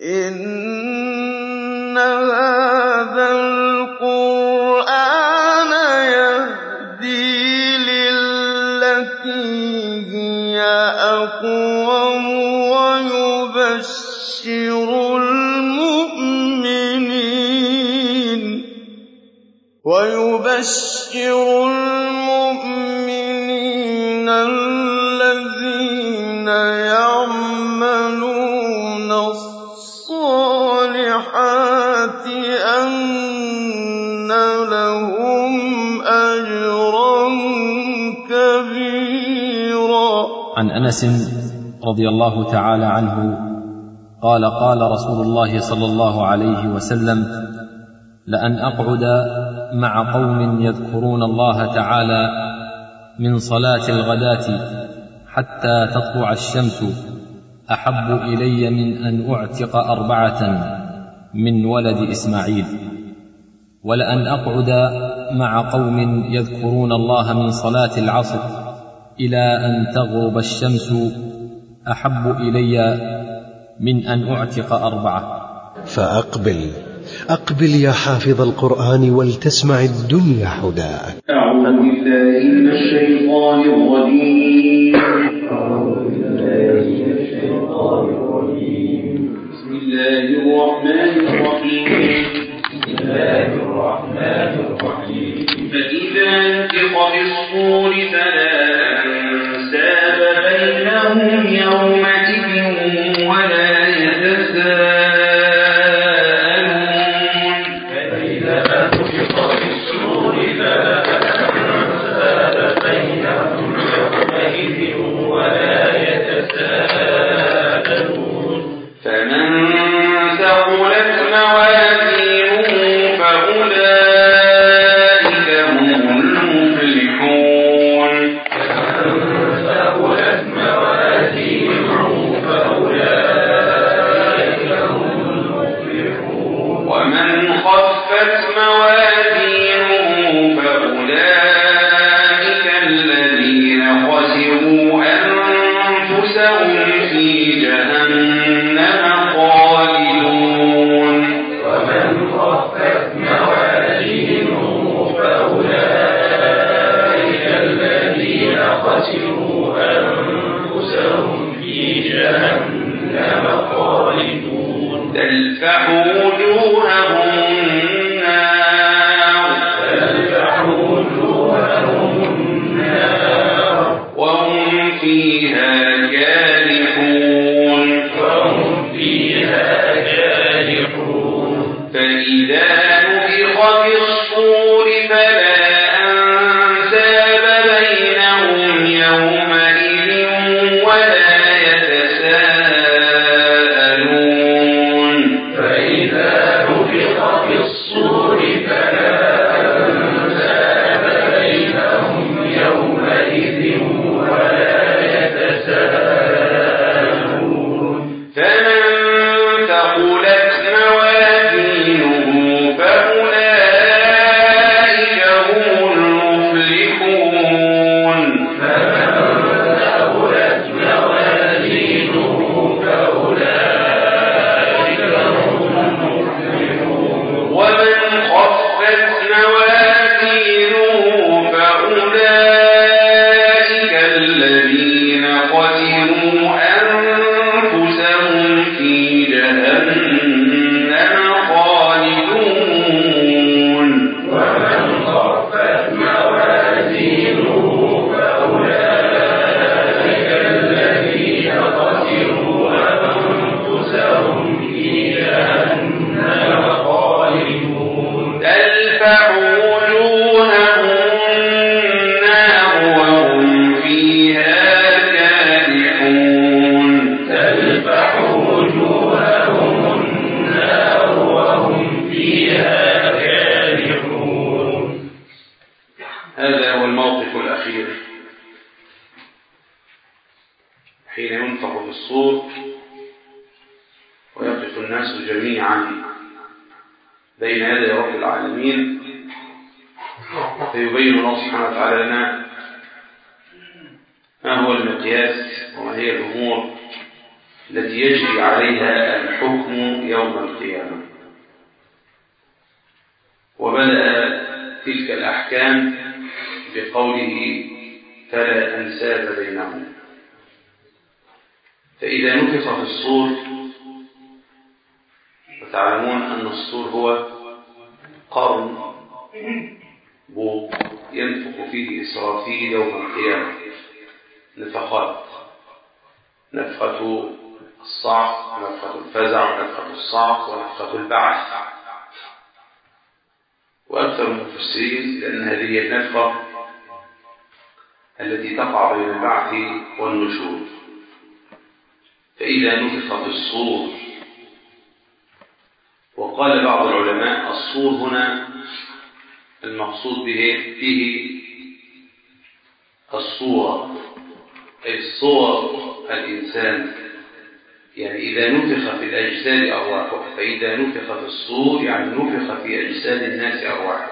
إِنَّ هَٰذَا الْقُرْآنَ يَهْدِي لِلَّتِي هِيَ أَقْوَمُ وَيُبَشِّرُ الْمُؤْمِنِينَ الَّذِينَ يَعْمَلُونَ الصَّالِحَاتِ أَنَّ لَهُمْ أَجْرًا كَبِيرًا عن انس رضي الله تعالى عنه قال قال رسول الله صلى الله عليه وسلم لان اقعد مع قوم يذكرون الله تعالى من صلاه الغداه حتى تطلع الشمس احب الي من ان اعتق اربعه من ولد اسماعيل ولان اقعد مع قوم يذكرون الله من صلاه العصر الى ان تغرب الشمس احب الي من ان اعتق اربعه فأقبل أقبل يا حافظ القرآن ولتسمع الدنيا هداك أعوذ بالله من الشيطان الرجيم بسم الله الرحمن الرحيم فإذا نفخ في الصور فلا أنساب بينهم يومئذ ولا يتساءلون فمن ثقلت موازينه فأولئك هم المفلحون ومن خفت موازينه فأولئك الذين خسروا أنفسهم في جهنم خالدون تلفح وجوههم النار وهم فيها كالحون فإذا نفخ في الصور فلا أنساب بينهم يومئذ ولا يتساءلون فمن ثقلت موازينه فأولئك هم المفلحون ومن خفت موازينه فأولئك الذين خسروا أنفسهم في جهنم خالدون تلفح وجوههم النار وهم فيها كالحون هذا هو الموقف الأخير حين ينفخ في الصور ويقف الناس جميعا بين يدي رب العالمين فيبين الله سبحانه وتعالى لنا ما هو المقياس وما هي الأمور التي يجري عليها الحكم يوم القيامة وبدأ تلك الأحكام بقوله فلا أنساب بينهم فإذا نفخ في الصور وتعلمون أن الصور هو قرن بوق ينفخ فيه إسرافيل يوم القيامة نفخات نفخة الصعق ونفخة الفزع ونفخة الصعق ونفخة البعث وأكثر المفسرين لأن هذه هي النفخة التي تقع بين البعث والنشور فإذا نفخ في الصور وقال بعض العلماء الصور هنا المقصود به به الصورة أي الصور الإنسان يعني إذا نفخ في الأجساد أرواحه فإذا نفخ في الصور يعني نفخ في أجساد الناس أرواحه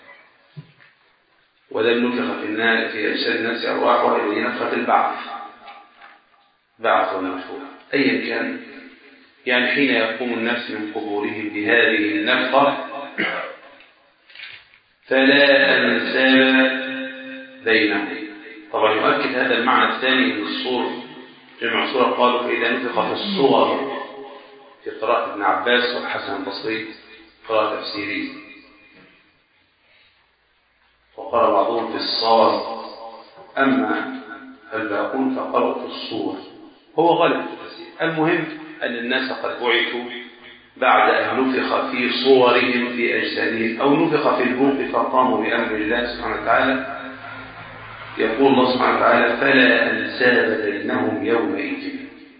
ولم نفخ في الناس في أجساد الناس أرواحه إلا نفخة البعث بعث ونفخ أيا كان يعني حين يقوم الناس من قبورهم بهذه النفخة فلا أنساب بينهم طبعا يؤكد هذا المعنى الثاني من الصور جمع صورة قالوا فإذا نفخ في الصور في قراءة ابن عباس والحسن البصري قراءة تفسيرية وقال بعضهم في الصور أما الباقون فقرأوا في الصور هو غالب التفسير المهم أن الناس قد بعثوا بعد أن نفخ في صورهم في أجسادهم أو نفخ في البوق فقاموا بأمر الله سبحانه وتعالى يقول الله سبحانه وتعالى فلا أنساب بينهم يومئذ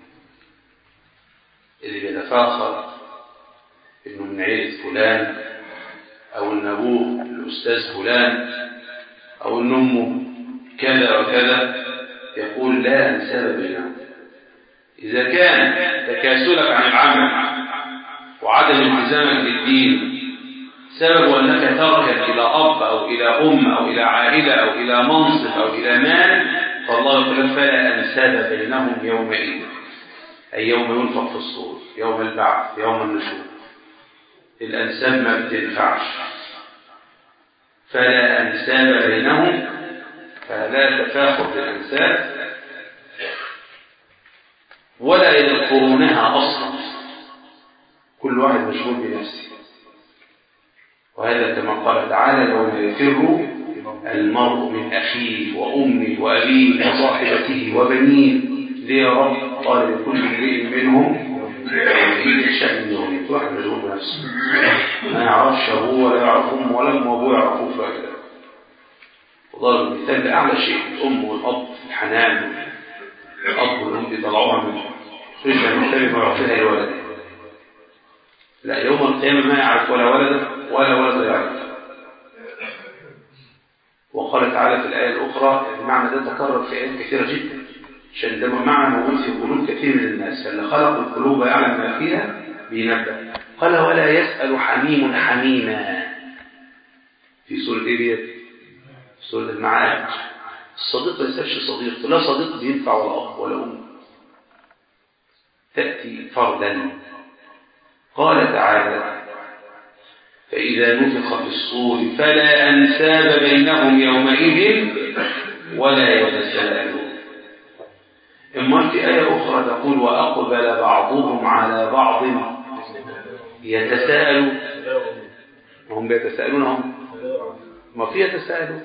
اللي بيتفاخر انه من عيلة فلان او ان ابوه الاستاذ فلان او ان امه كذا وكذا يقول لا انساب بينهم اذا كان تكاسلك عن العمل وعدم التزامك بالدين سبب أنك تركن إلى أب أو إلى أم أو إلى عائلة أو إلى منصب أو إلى مال فالله يقول فلا أنساب بينهم يومئذ أي يوم ينفق في الصور يوم البعث يوم النشور الأنساب ما بتنفعش فلا أنساب بينهم فلا تفاخر بالأنساب ولا يذكرونها أصلا كل واحد مشغول بنفسه وهذا كما قال تعالى يوم يفر المرء من أخيه وأمه وأبيه وصاحبته وبنيه ليه يا رب قال لكل امرئ منهم في شأن يوم واحد مشغول بنفسه ما يعرفش أبوه ولا يعرف أمه ولا أمه وأبوه يعرفوه فأكده وضرب المثال بأعلى شيء الأم والأب الحنان الأب والأم بيطلعوها من رجل المحترم ويعطيها الولد لا يوم القيامة ما يعرف ولا ولد ولا ولد يعرف وقال تعالى في الآية الأخرى المعنى ده تكرر في آيات كثيرة جدا عشان ده معنى موجود في قلوب كثير من الناس فاللي خلق القلوب يعلم ما فيها بينبه قال ولا يسأل حميم حميما في سورة ايه ديت؟ في سورة المعارج الصديق ما يسألش صديق لا صديق بينفع ولا أب ولا أم تأتي فردا قال تعالى فإذا نفخ في الصور فلا أنساب بينهم يومئذ ولا يتساءلون إما في آية أخرى تقول وأقبل بعضهم على بعض يتساءلون وهم بيتساءلون هم ما في يتساءلون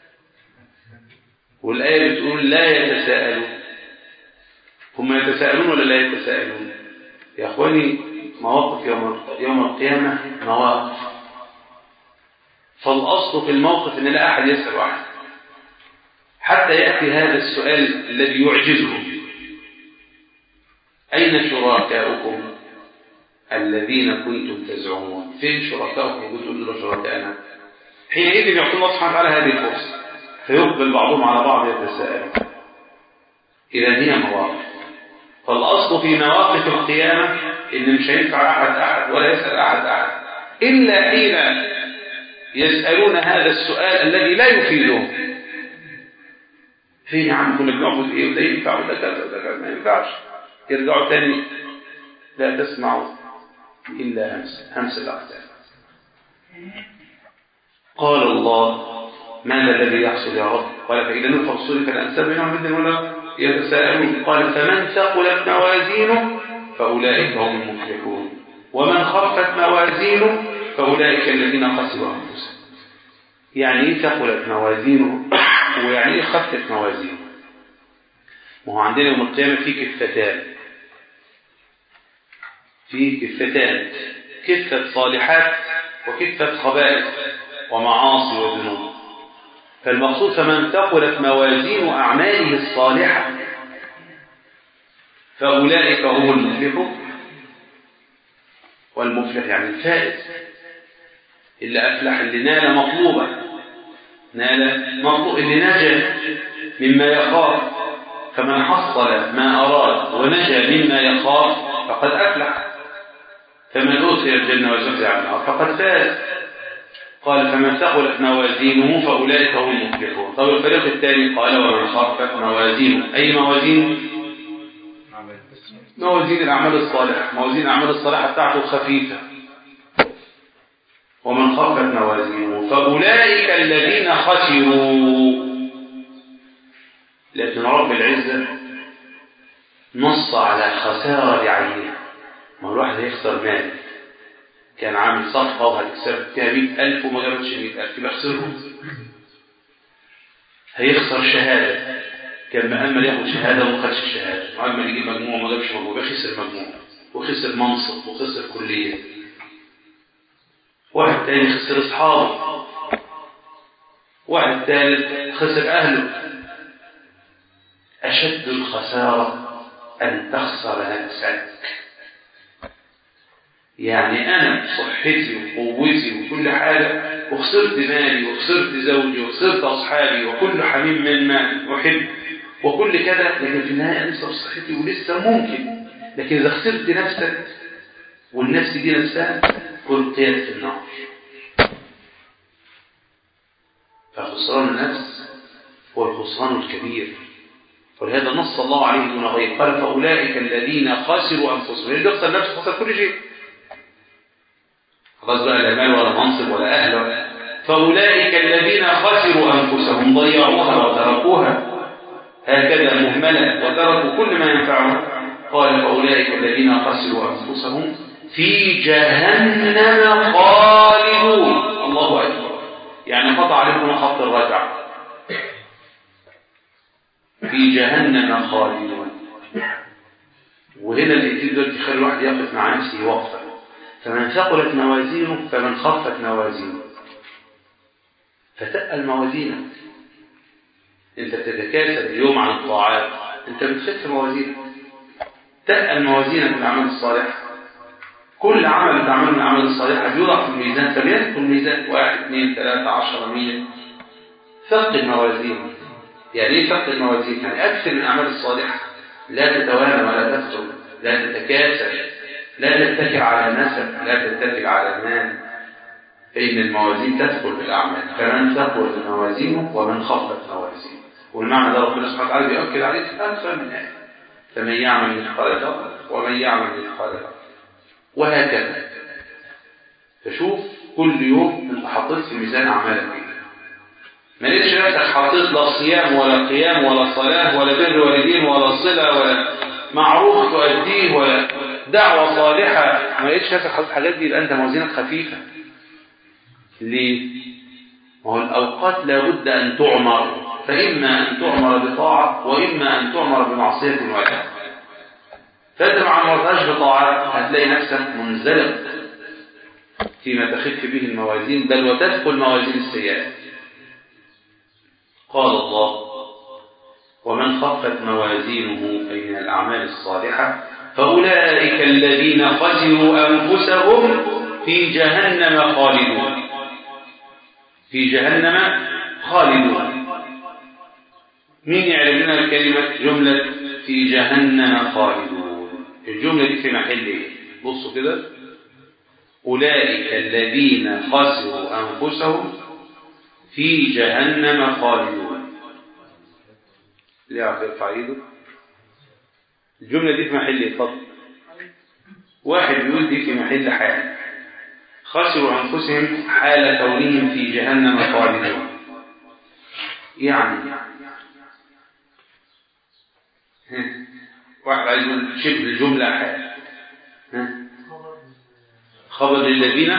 والآية بتقول لا يتساءلون هم يتساءلون ولا لا يتساءلون يا أخواني مواقف يوم يوم القيامة مواقف فالأصل في الموقف أن لا أحد يسأل أحد حتى يأتي هذا السؤال الذي يعجزه أين شركاؤكم الذين كنتم تزعمون فين شركاؤكم قلتم له شركائنا حينئذ يعطي الله سبحانه وتعالى هذه الفرصة فيقبل بعضهم على بعض يتساءل إذا هي مواقف فالأصل في مواقف القيامة إن مش هينفع أحد أحد ولا يسأل أحد أحد إلا حين يسألون هذا السؤال الذي لا يفيدهم فين يا عم كنا بنعبد إيه وده ينفع وده كذا وده كذا ما ينفعش يرجعوا تاني لا تسمعوا إلا همس همس الأقدام قال الله ماذا الذي يحصل يا رب قال فإذا نفخ الصور فلا أنساب بينهم مثل ولا يتساءلون قال فمن ثقلت موازينه فأولئك هم المفلحون ومن خفت موازينه فأولئك الذين خسروا أنفسهم يعني ايه ثقلت موازينه ويعني ايه خفت موازينه ما هو عندنا يوم القيامة في كفتان في كفتان كفة صالحات وكفة خبائث ومعاصي وذنوب فالمقصود فمن ثقلت موازين أعماله الصالحة فأولئك هم المفلحون والمفلح يعني الفائز اللي أفلح اللي نال مطلوبة نال مطلوب اللي نجا مما يخاف فمن حصل ما أراد ونجا مما يخاف فقد أفلح فمن أوتي الجنة وزحزح عن النار فقد فاز قال فمن ثقلت موازينه فأولئك هم المفلحون طب الفريق الثاني قال ومن خفت موازينه أي موازين موازين الأعمال الصالحة موازين الأعمال الصالحة بتاعته خفيفة ومن خفت موازينه فأولئك الذين خسروا لكن رب العزة نص على خسارة عينها ما الواحد هيخسر مال كان عامل صفقة وهتكسب فيها 100000 وما جابتش 100000 يبقى خسرهم هيخسر شهادة كان مأمل ياخد شهادة وما خدش الشهادة وأمل يجيب مجموع وما جابش مجموع يبقى خسر مجموع وخسر منصب وخسر كلية واحد تاني خسر أصحابه واحد ثالث خسر أهله أشد الخسارة أن تخسر نفسك يعني أنا بصحتي وقوتي وكل حاجة وخسرت مالي وخسرت زوجي وخسرت أصحابي وكل حميم من ما أحب وكل كذا لكن في النهاية أنا لسه بصحتي ولسه ممكن لكن إذا خسرت نفسك والنفس دي نفسها ألقيت في النار فخسران النفس هو الخسران الكبير ولهذا نص الله عليه دون غير قال فأولئك الذين خسروا أنفسهم اللي يخسر نفسه خسر كل شيء خلاص بقى لا مال ولا منصب ولا أهل ولا فأولئك الذين خسروا أنفسهم ضيعوها وتركوها هكذا مهملة وتركوا كل ما ينفعهم قال فأولئك الذين خسروا أنفسهم في جهنم خالدون الله أكبر يعني قطع عليكم خط الرجع في جهنم خالدون وهنا الاثنين دول تخلي الواحد يقف مع نفسه وقفه فمن ثقلت موازينه فمن خفت موازينه فتقل موازينك انت بتتكاسل اليوم عن الطاعات انت بتخف موازينك تقل موازينك بالاعمال الصالحه كل عمل تعمله من الاعمال الصالحه بيوضع في الميزان فبيدخل الميزان واحد اثنين ثلاثة عشرة مية ثقل موازينك يعني ايه ثقل الموازين؟ يعني اكثر من الاعمال الصالحه لا تتوانى ولا تفتر لا تتكاسل لا تتكل على نسب لا تتكل على المال فإن الموازين تدخل في الأعمال فمن ثقل موازينه ومن خفت موازينه والمعنى ده ربنا سبحانه وتعالى بيؤكد عليه في أكثر من آية فمن يعمل مثقال ذرة ومن يعمل مثقال ذرة وهكذا فشوف كل يوم انت حطيت في ميزان أعمالك ايه ما لقيتش نفسك حطيت لا صيام ولا قيام ولا صلاة ولا بر ولا دين ولا صلة ولا معروف تؤديه ولا دعوة صالحة ما لقيتش نفسك حطيت الحاجات دي يبقى أنت موازينك خفيفة ليه؟ ما هو الأوقات لابد أن تعمر فإما أن تعمر بطاعة وإما أن تعمر بمعصية واحدة فأنت ما عمرتهاش بطاعة هتلاقي نفسك منزلق فيما تخف به الموازين بل وتدخل موازين السيئات قال الله ومن خفت موازينه أي من الأعمال الصالحة فأولئك الذين خسروا أنفسهم في جهنم خالدون في جهنم خالدون مين يعرف لنا الكلمة جملة في جهنم خالدون الجملة دي في محل ايه بصوا كده أولئك الذين خسروا أنفسهم في جهنم خالدون اللي يعرف يرفع ايده الجملة دي في محل ايه اتفضل واحد بيقول دي في محل حال خسروا أنفسهم حال كونهم في جهنم خالدون يعني ها. واحد عايز يقول شبه الجملة حال ها. خبر للذين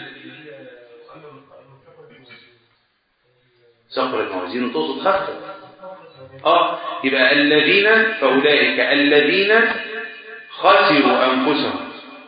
سقرت موازينه تقصد خفت اه يبقى الذين فأولئك الذين خسروا أنفسهم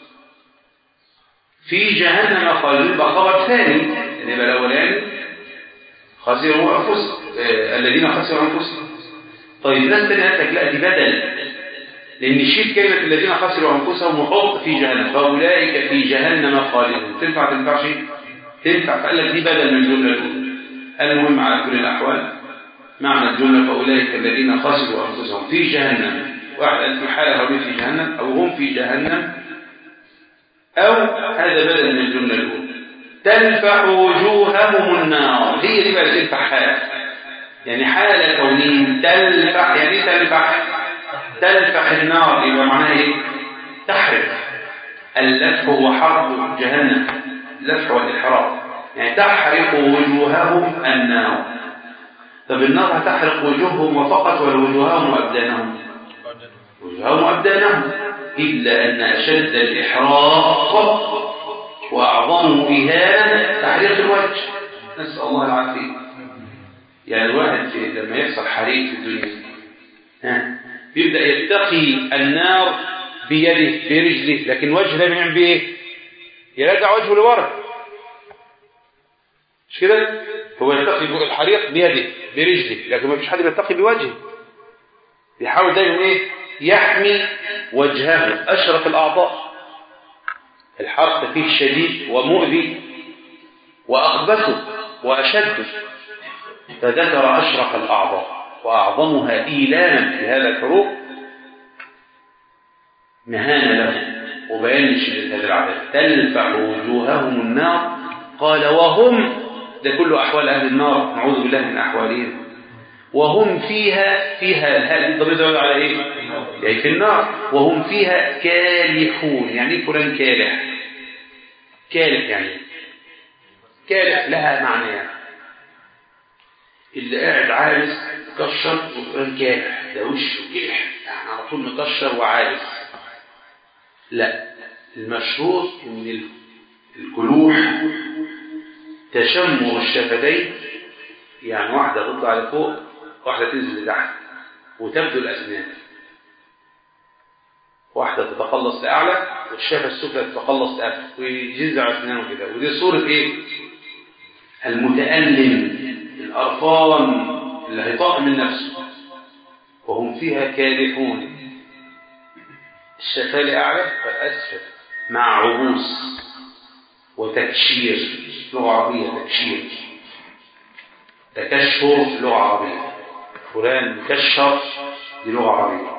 في جهنم خالدون بقى خبر ثاني يعني يبقى الأولاني خسروا أنفسهم آه الذين خسروا أنفسهم طيب ناس تانية قالت لك لا دي بدل لأن الشيء كلمة الذين خسروا أنفسهم وحط في جهنم فأولئك في جهنم خالدون تنفع تنفع شيء تنفع فقال لك دي بدل من الجملة الأولى المهم على كل الأحوال معنى الجملة فأولئك الذين خسروا أنفسهم في جهنم واحد قال في حالة هؤلاء في جهنم أو هم في جهنم أو هذا بدل من الجملة الأولى تلفح وجوههم النار هي دي بقى تلفح حال يعني حال كونهم تلفح يعني ايه تلفح تلفح النار يبقى معناها ايه تحرق اللفح هو حرق جهنم اللفح والإحراق يعني تحرق وجوههم النار طب النار هتحرق وجوههم وفقط ولا وجوههم وأبدانهم وجوههم وأبدانهم إلا أن أشد الإحراق وأعظمه إهانة تحريق الوجه نسأل الله العافية يعني الواحد في لما يحصل حريق في الدنيا ها بيبدأ يتقي النار بيده برجله لكن وجهه ده بيعمل بيه ايه؟ يرجع وجهه لورا مش كده هو يتقي الحريق بيده برجله لكن ما فيش حد بيتقي بوجهه بيحاول دايما ايه يحمي وجهه اشرف الاعضاء الحرق فيه شديد ومؤذي واخبثه واشده فذكر اشرف الاعضاء واعظمها ايلاما في هذا الحروق مهانه له وبيان شده هذا العذاب تلفح وجوههم النار قال وهم ده كله أحوال أهل النار نعوذ بالله من أحوالهم وهم فيها فيها هذه الضمير يدل على إيه؟ يعني في النار وهم فيها كالحون يعني فلان كالح كالح يعني كالح لها معنى يعني اللي قاعد عابس مكشر وفلان كالح ده وشه كلح يعني على طول مكشر وعابس لا المشهور ان الكلوح تشمر الشفتين يعني واحدة تطلع لفوق واحدة تنزل لتحت وتبدو الأسنان واحدة تتقلص لأعلى والشفة السفلى تتقلص لأسفل ويجزع أسنانه كده ودي صورة إيه؟ المتألم الأرفان اللي هيطاق من نفسه وهم فيها كالحون الشفاه لأعلى فالأسفل مع عبوس وتكشير لغة عربية تكشير تكشر لغة عربية فلان مكشر دي لغة عربية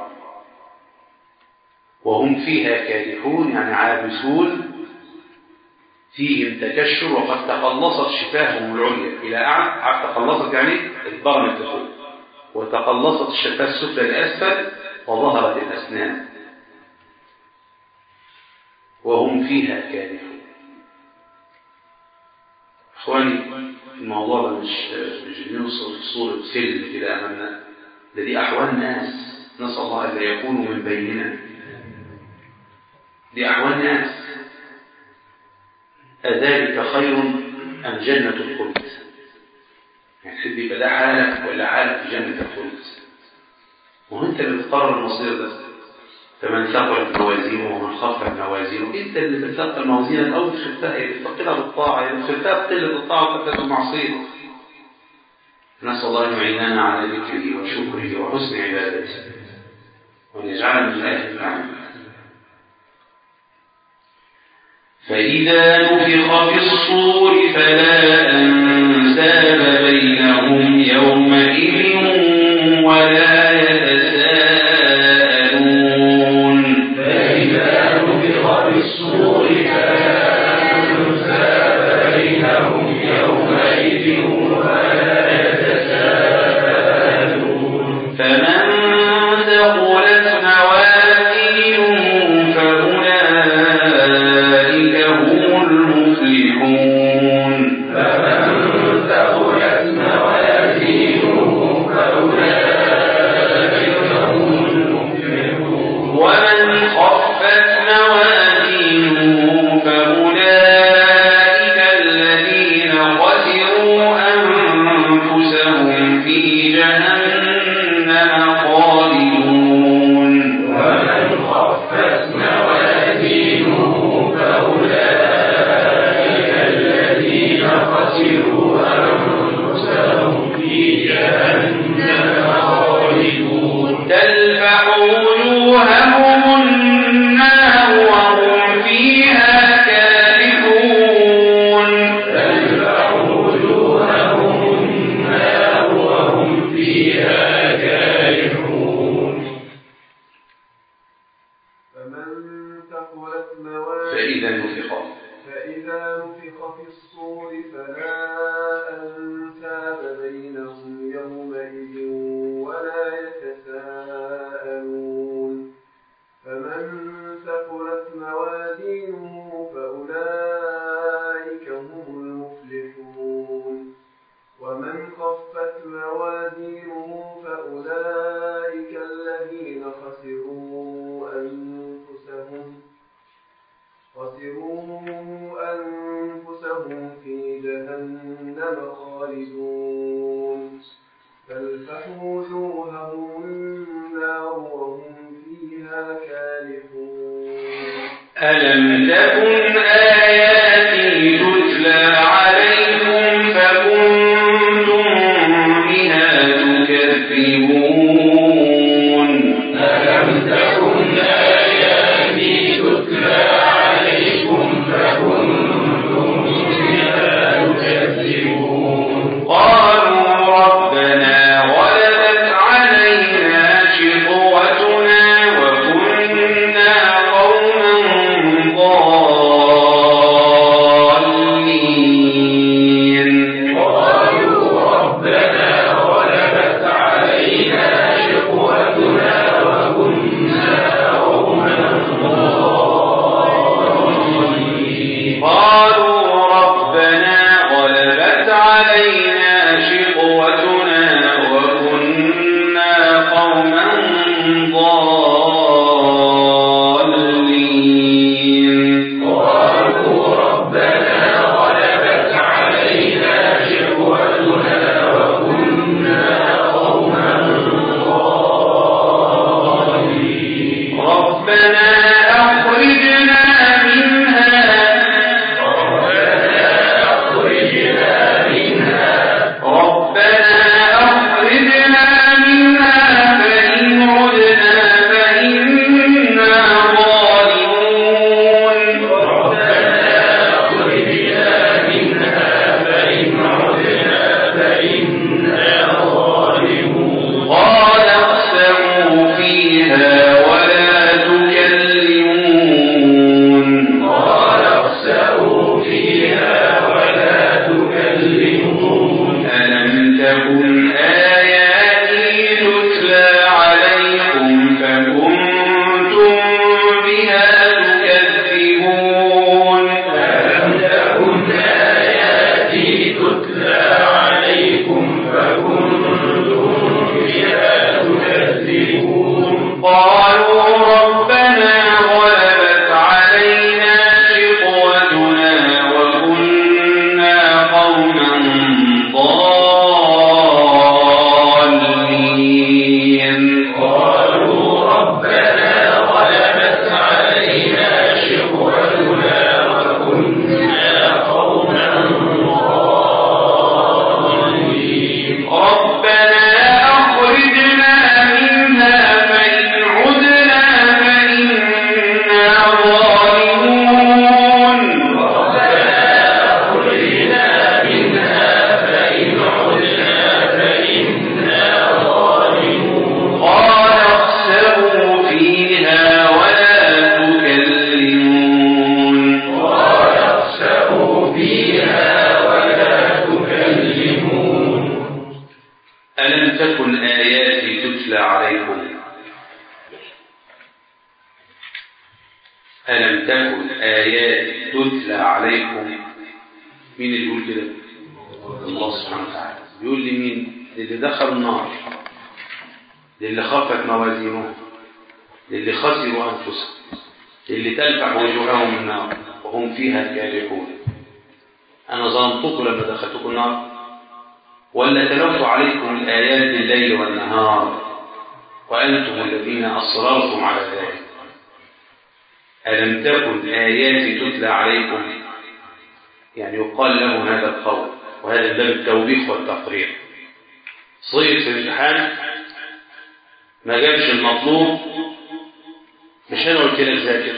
وهم فيها كادحون يعني عابسون فيهم تكشر وقد تقلصت شفاههم العليا إلى أعلى عارف تقلصت يعني اتبرمت لفوق وتقلصت الشفاه السفلى لأسفل وظهرت الأسنان وهم فيها كادحون اخواني الموضوع ده مش مش بنوصف صورة فيلم كده امامنا ده دي احوال ناس نسال الله الا يكونوا من بيننا دي احوال ناس اذلك خير ام جنة الخلد يعني تحب يبقى ده حالك ولا حالك في جنة الخلد وهو انت اللي بتقرر المصير ده فمن ثقلت موازينه ومن خفت موازينه انت اللي بتثقل موازينك او بتخفها يا بتثقلها بالطاعه يا بتخفها بقله الطاعه وكثره المعصيه نسال الله ان يعيننا على ذكره وشكره وحسن عبادته وان يجعلنا من اهل النعم فإذا نفخ في الصور فلا أنساب بينهم يومئذ ولا يتساءلون فإذا نفخ في الصور فلا أنساب بينهم يومئذ ولا يتساءلون فمن ثقلت موازينه فأولئك المفلحون فمن ثقلت موازينه فأولئك هم المفلحون ومن خفت موازينه فأولئك الذين خسروا أنفسهم في جهنم خالدون ومن خفت موازينه فأولئك الذين خسروا أنفسهم في جهنم خالدون تلفح وجوههم النار وهم فيها كالحون تلفح وجوههم النار وهم فيها كالحون فمن ثقلت موازينه فإذا نفخ فإذا نفخ في الصور فلا أنساب بينهم يومئذ ولا يتساءلون فمن ثقلت موازينه فأولئك هم المفلحون ومن خفت موازينه فأولئك الذين خسروا أنفسهم خسروا أنفسهم في جهنم خالدون تلفح وجوههم النار وهم فيها كالحون ألم تكن آياتي تتلى عليكم فكنتم بها تكذبون ألم تكن آياتي تتلى عليكم فكنتم بها تكذبون قالوا ربنا غلبت علينا شقوتنا وكنا قوما ضالين قالوا ربنا غلبت علينا شقوتنا وكنا قوما ضالين قالوا ربنا غلبت علينا شقوتنا وكنا قوما ضالين قالوا ربنا غلبت علينا شقوتنا وكنا قوما ضالين ربنا أخرجنا منها ربنا أخرجنا منها ربنا أخرجنا منها فإن عدنا فإنا ظالمون ربنا أخرجنا منها فإن عدنا فإنا ظالمون قال اخسئوا فيها ولا تكلمون قال اخسئوا فيها ولا تكلمون ألم تكن آياتي تتلى عليكم فكنتم بها تكذبون ألم تكن آياتي تتلى عليكم فكنتم بها تكذبون قالوا ربنا غلبت علينا شقوتنا وكنا قوما ضالين قالوا ربنا غلبت علينا شقوتنا وكنا قوما ضالين ربنا أخرجنا منها فإن عدنا فإنا ظالمون ربنا أخرجنا منها فإن عدنا فإنا ظالمون قال اخسئوا فيها ولا تكلمون قال اخسئوا فيها ولا تكلمون ألم تكن آياتي تتلى عليكم ألم تكن آياتي تتلى عليكم مين اللي يقول كده الله سبحانه وتعالى بيقول لمين للي دخل النار للي خفت موازينه للي خسروا أنفسهم للي تلفح وجوههم النار وهم فيها كارهون أنا ظلمتكم لما دخلتكم النار ولا تلوت عليكم الآيات بالليل والنهار وأنتم الذين أصررتم على ذلك ألم تكن آياتي تتلى عليكم يعني يقال له هذا القول وهذا باب التوبيخ والتقرير صيغ في الامتحان ما جابش المطلوب مش انا قلت لك ذاكر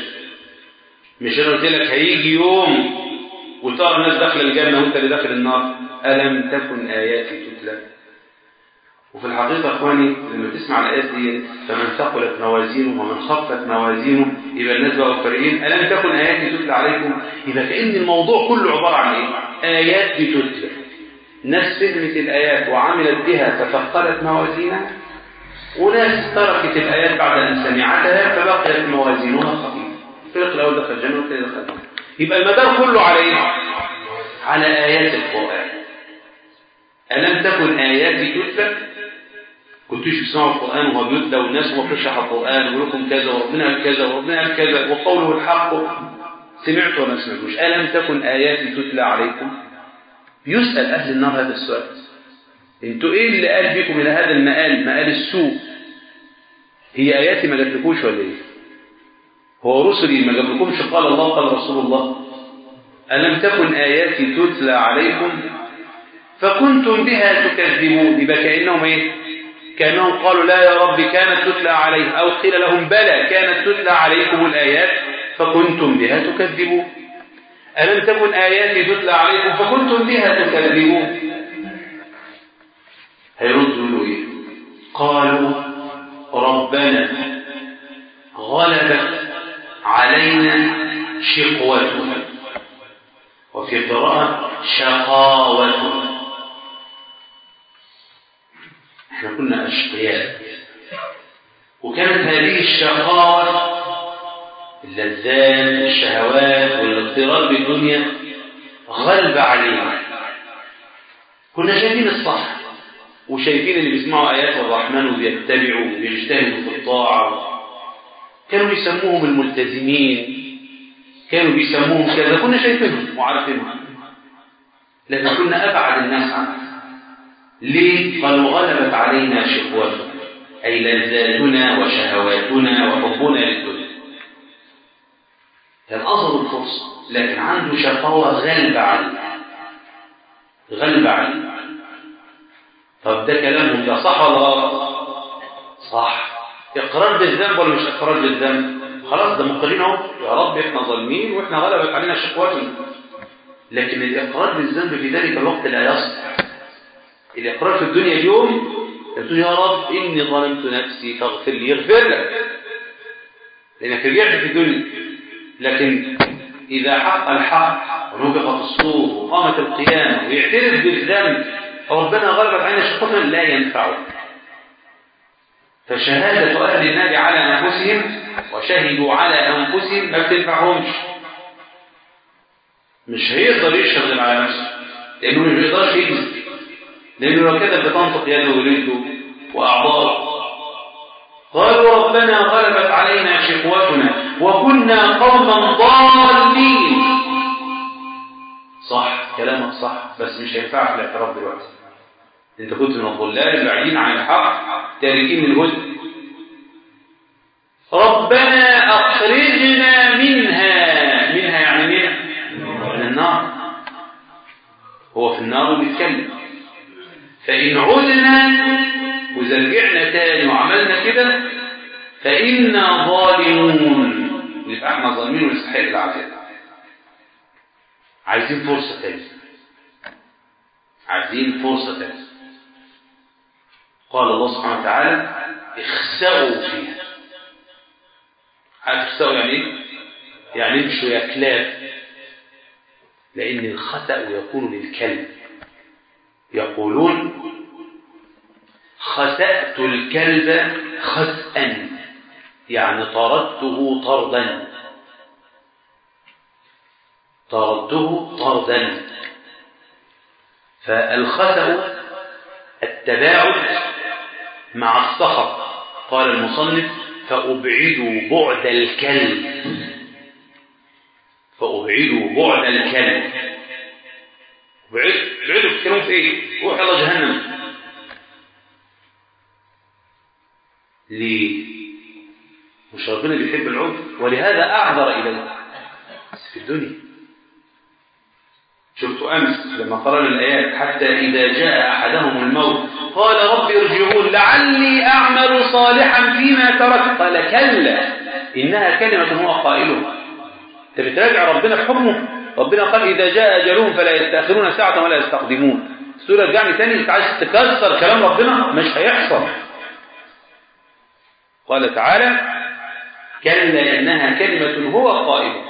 مش انا قلت لك هيجي يوم وترى الناس داخله الجنه وانت اللي داخل النار الم تكن اياتي تتلى وفي الحقيقة أخواني لما تسمع الآيات دي فمن ثقلت موازينه ومن خفت موازينه يبقى الناس بقوا فريقين ألم تكن آياتي تتلى عليكم يبقى كأن الموضوع كله عبارة عن إيه؟ آيات بتتلى ناس فهمت الآيات وعملت بها فثقلت موازينها وناس تركت الآيات بعد أن سمعتها فبقيت موازينها خفيفة الفريق الأول دخل الجنة والثاني دخل الجنة يبقى المدار كله على إيه؟ على آيات القرآن ألم تكن آياتي تتلى كنتوش بتسمعوا القرآن وهو بيتلى والناس وهو بتشرح القرآن ويقول لكم كذا وربنا قال كذا وربنا قال كذا وقوله الحق سمعتوا ولا ما سمعتوش ألم تكن آياتي تتلى عليكم يسأل أهل النار هذا السؤال انتوا ايه اللي قال بكم الى هذا المآل مآل السوء هي آياتي ما جاتلكوش ولا ايه هو رسلي ما جابلكمش قال الله قال رسول الله ألم تكن آياتي تتلى عليكم فكنتم بها تكذبون يبقى كأنهم ايه كأنهم قالوا لا يا رب كانت تتلى عليه أو قيل لهم بلى كانت تتلى عليكم الآيات فكنتم بها تكذبون ألم تكن آياتي تتلى عليكم فكنتم بها تكذبون هيردوا ايه قالوا ربنا غلبت علينا شقوتنا وفي قراءة شقاوتنا احنا كنا أشقياء وكانت هذه الشقاوة اللذات والشهوات والاغترار بالدنيا غلب علينا كنا شايفين الصح وشايفين اللي بيسمعوا آيات الرحمن وبيتبعوا وبيجتهدوا في الطاعة كانوا بيسموهم الملتزمين كانوا بيسموهم كذا كنا شايفينهم وعارفينهم لكن كنا أبعد الناس عنه ليه؟ قالوا غلبت علينا شقوتنا أي لذاتنا وشهواتنا وحبنا للدنيا كان أظهر الفرصة لكن عنده شقاوة غلب عليه غلب عليه طب ده كلامهم ده صح ولا غلط صح اقرار بالذنب ولا مش اقرار بالذنب خلاص ده مقرين اهو يا رب احنا ظالمين واحنا غلبت علينا شقوتنا لكن الاقرار بالذنب في ذلك الوقت لا يصح الاقرار في الدنيا اليوم يقول يا رب اني ظلمت نفسي فاغفر لي يغفر لك لانك رجعت في الدنيا لكن اذا حق الحق ونفخ في الصور وقامت القيامه ويعترف بالذنب فربنا غلبت علينا شقوتنا لا ينفعه فشهادة أهل النار على أنفسهم وشهدوا على أنفسهم ما بتنفعهمش مش هيقدر يشهد غير على نفسه لأنه مش بيقدرش يكذب لأنه لو كذب بتنطق يده ورجله وأعضاءه قالوا ربنا غلبت علينا شقوتنا وكنا قوما ضالين صح كلامك صح بس مش هينفع في الاعتراف دلوقتي انت كنت من الضلال البعيدين عن الحق تاركين الهدى ربنا اخرجنا منها منها يعني منها من النار هو في النار وبيتكلم فإن عدنا وإذا رجعنا تاني وعملنا كده فإنا ظالمون يبقى احنا ظالمين ونستحق العذاب عايزين فرصة تانية عايزين فرصة تانية قال الله سبحانه وتعالى اخسأوا فيها عارف اخسأوا يعني ايه؟ يعني امشوا يا كلاب لأن الخسأ يكون للكلب يقولون خسأت الكلب خسأا يعني طردته طردا طردته طردا فالخسأ التباعد مع السخط قال المصنف فأبعدوا بعد الكلب فأبعدوا بعد الكلب ابعدوا ابعدوا بتتكلموا في ايه؟ روح يلا جهنم ليه؟ مش ربنا بيحب العنف ولهذا أعذر إليه بس في الدنيا شفت أمس لما قرأنا الآيات حتى إذا جاء أحدهم الموت قال رب ارجعون لعلي أعمل صالحا فيما تركت قال كلا إنها كلمة هو قائلها أنت بتراجع ربنا في حكمه ربنا قال إذا جاء أجلهم فلا يستأخرون ساعة ولا يستقدمون السورة رجعني تاني أنت عايز تكسر كلام ربنا مش هيحصل قال تعالى كلا إنها كلمة هو قائلها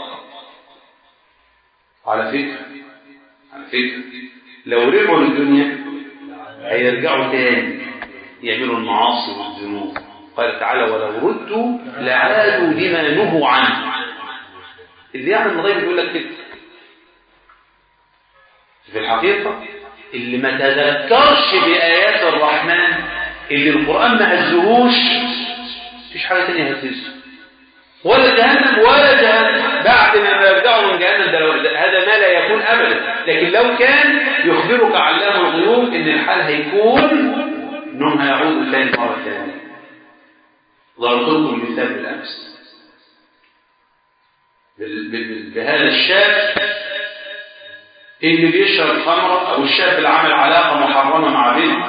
على فكرة على فكرة لو رجعوا للدنيا هيرجعوا تاني يعملوا المعاصي والذنوب قال تعالى ولو ردوا لعادوا لما نهوا عنه اللي يعمل الغيب يقول لك كده في الحقيقة اللي ما تذكرش بآيات الرحمن اللي القرآن ما هزهوش مفيش حاجة تانية هزهه ولا جهنم ولا جهنم بعد ما يرجعوا من جهنم ده لو- ده- هذا ما لا يكون ابدا لكن لو كان يخبرك علام الغيوب ان الحال هيكون انهم هيعودوا ثاني مره ثانيه ضربت لكم مثال بالامس بال- بال- بهذا الشاب اللي بيشرب خمره او الشاب اللي عمل علاقه محرمه مع بنت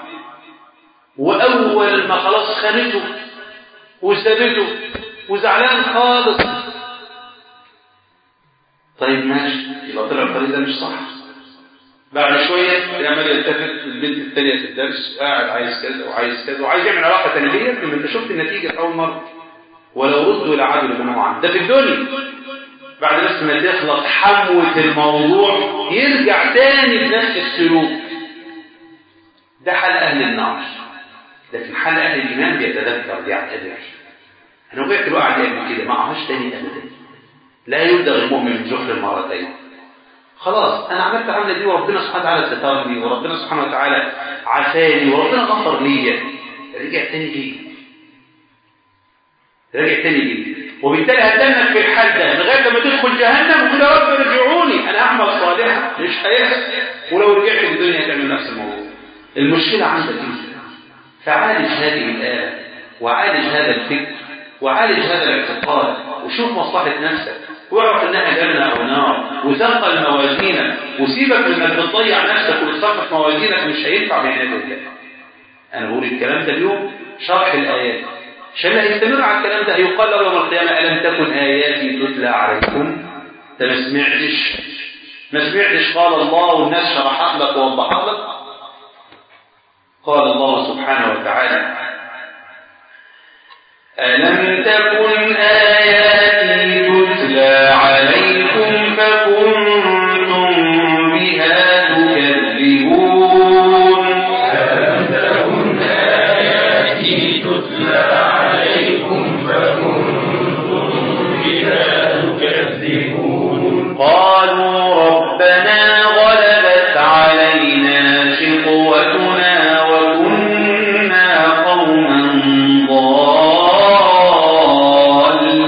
واول ما خلاص خانته وسابته وزعلان خالص طيب ماشي يبقى طلع الطريق ده مش صح بعد شوية عمال يلتفت البنت الثانية في الدرس قاعد عايز كذا وعايز كذا وعايز يعمل علاقة ثانية لما انت شفت النتيجة في أول مرة ولو ردوا لعادوا لما عنه ده في الدنيا بعد بس ما تخلص حموة الموضوع يرجع تاني بنفس السلوك ده حال أهل النار لكن حال أهل الإيمان بيتذكر بيعتبر أنا وقعت الوقعة دي قبل كده ما أعهاش تاني أبدا لا يلدغ المؤمن من جحر مرتين خلاص أنا عملت العملة دي وربنا سبحانه وتعالى سترني وربنا سبحانه وتعالى عافاني وربنا غفر لي رجع تاني ليه رجع تاني ليه وبالتالي هتدنك في الحال ده لغايه لما تدخل جهنم وتقول يا رب ارجعوني انا اعمل صالحا مش هيحصل ولو رجعت الدنيا تعمل نفس الموضوع المشكله عندك انت فعالج هذه الايه وعالج هذا الفكر وعالج هذا الاعتقاد وشوف مصلحه نفسك واعرف انها جنه او نار وثقل موازينك وسيبك من انك بتضيع نفسك وتثقف موازينك مش هينفع بين يدي الله انا بقول الكلام ده اليوم شرح الايات عشان اللي هيستمر على الكلام ده هيقال له يوم القيامه الم تكن اياتي تتلى عليكم انت ما سمعتش ما سمعتش قال الله والناس شرحت لك ووضحت لك قال الله سبحانه وتعالى ألم تكن آياتي تتلى عليكم فكنتم بها تكذبون ألم تكن آياتي تتلى عليكم فكنتم بها تكذبون قالوا ربنا غلبت علينا شقوتنا وكنا قوما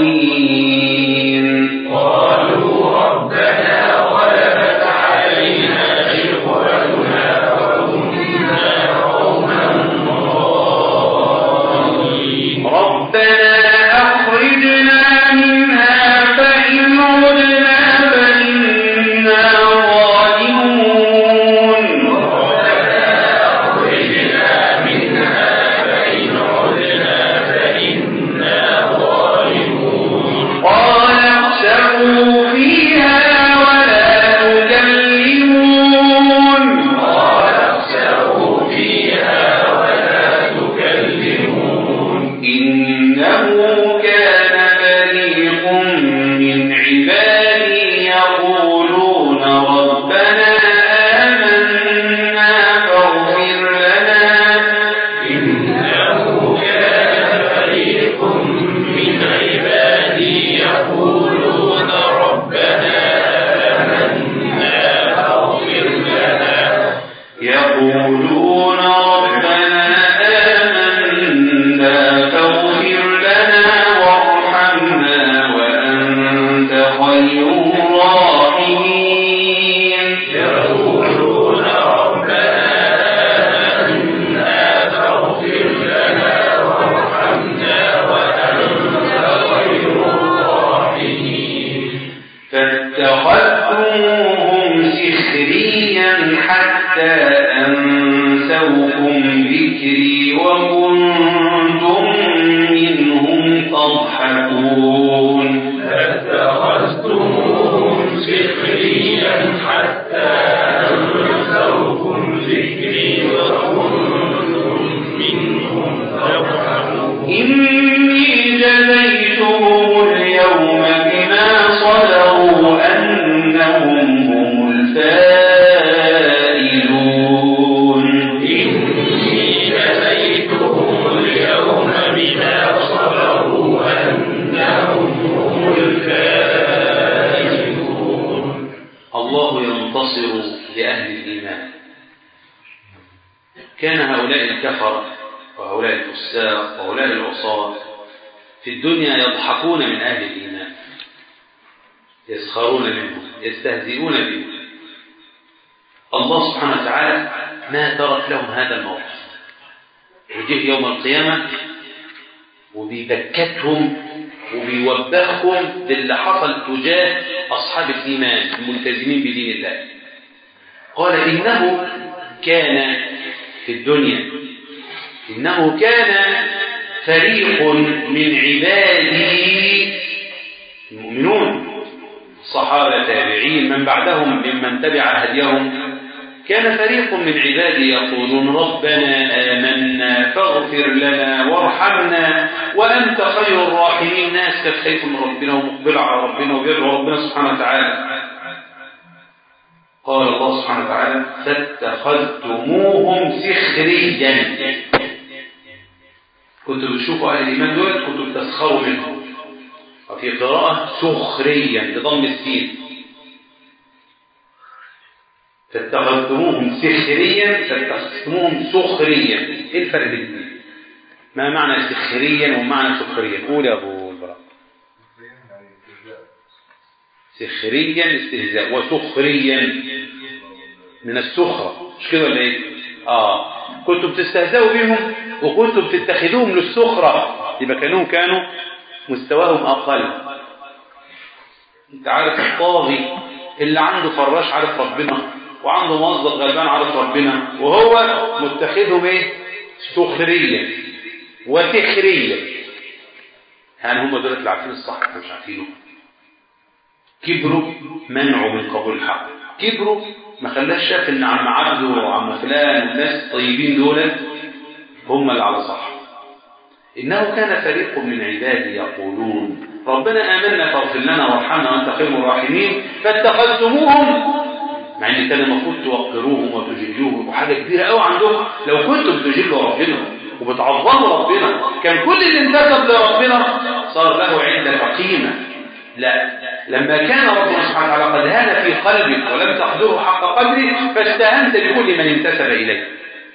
فاتخذتموهم سخريا حتى أنسوكم ذكري وكنتم منهم تضحكون فاتخذتموهم سخريا حتى أنسوكم ذكري وكنتم منهم تضحكون إني جزيتهم اليوم بما صبروا أنهم هم الفائزون إني جزيتهم اليوم بما صبروا أنهم هم الفائزون الله ينتصر لأهل الإيمان كان هؤلاء الكفرة وهؤلاء الفساق وهؤلاء العصاة في الدنيا يضحكون من أهل الإيمان يسخرون منهم يستهزئون بهم الله سبحانه وتعالى ما ترك لهم هذا الموقف وجه يوم القيامة وبيبكتهم وبيوبخهم باللي حصل تجاه أصحاب الإيمان الملتزمين بدين الله قال إنه كان في الدنيا إنه كان فريق من عبادي المؤمنون صحابة تابعين من بعدهم ممن تبع هديهم كان فريق من عبادي يقولون ربنا آمنا فاغفر لنا وارحمنا وأنت خير الراحمين ناس كانت خايفة من ربنا ومقبلة على ربنا وبيدعو ربنا سبحانه وتعالى قال الله سبحانه وتعالى فاتخذتموهم سخريا كنتوا بتشوفوا أهل الإيمان دول كنتوا بتسخروا منهم وفي قراءة سخريا بضم السين فاتخذتموهم سخريا فاتخذتموهم سخريا ايه الفرق بين الاثنين؟ ما معنى سخريا ومعنى سخريا قول يا ابو البراء سخريا استهزاء وسخريا من السخرة مش كده ولا ايه اه كنتم بتستهزئوا بهم وكنتم بتتخذوهم للسخرة يبقى كانوا كانوا مستواهم اقل انت عارف الطاغي اللي عنده فراش عارف ربنا وعنده موظف غلبان عارف ربنا وهو متخذهم ايه سخريا وسخريا يعني هم دول اللي عارفين الصح احنا مش عارفينه كبروا منعوا من قبول الحق كبروا ما خلاش شاف ان عم عبده وعم فلان والناس الطيبين دول هم اللي على صح انه كان فريق من عبادي يقولون ربنا امنا فاغفر لنا وارحمنا وانت خير الراحمين فاتخذتموهم مع ان كان المفروض توقروهم وتجلوهم وحاجه كبيره قوي عندهم لو كنتم تجلوا ربنا وبتعظموا ربنا كان كل اللي انتسب لربنا صار له عندك قيمه لا لما كان ربنا سبحانه وتعالى قد هان في قلبك ولم تقدره حق قدره فاستهنت بكل من انتسب اليه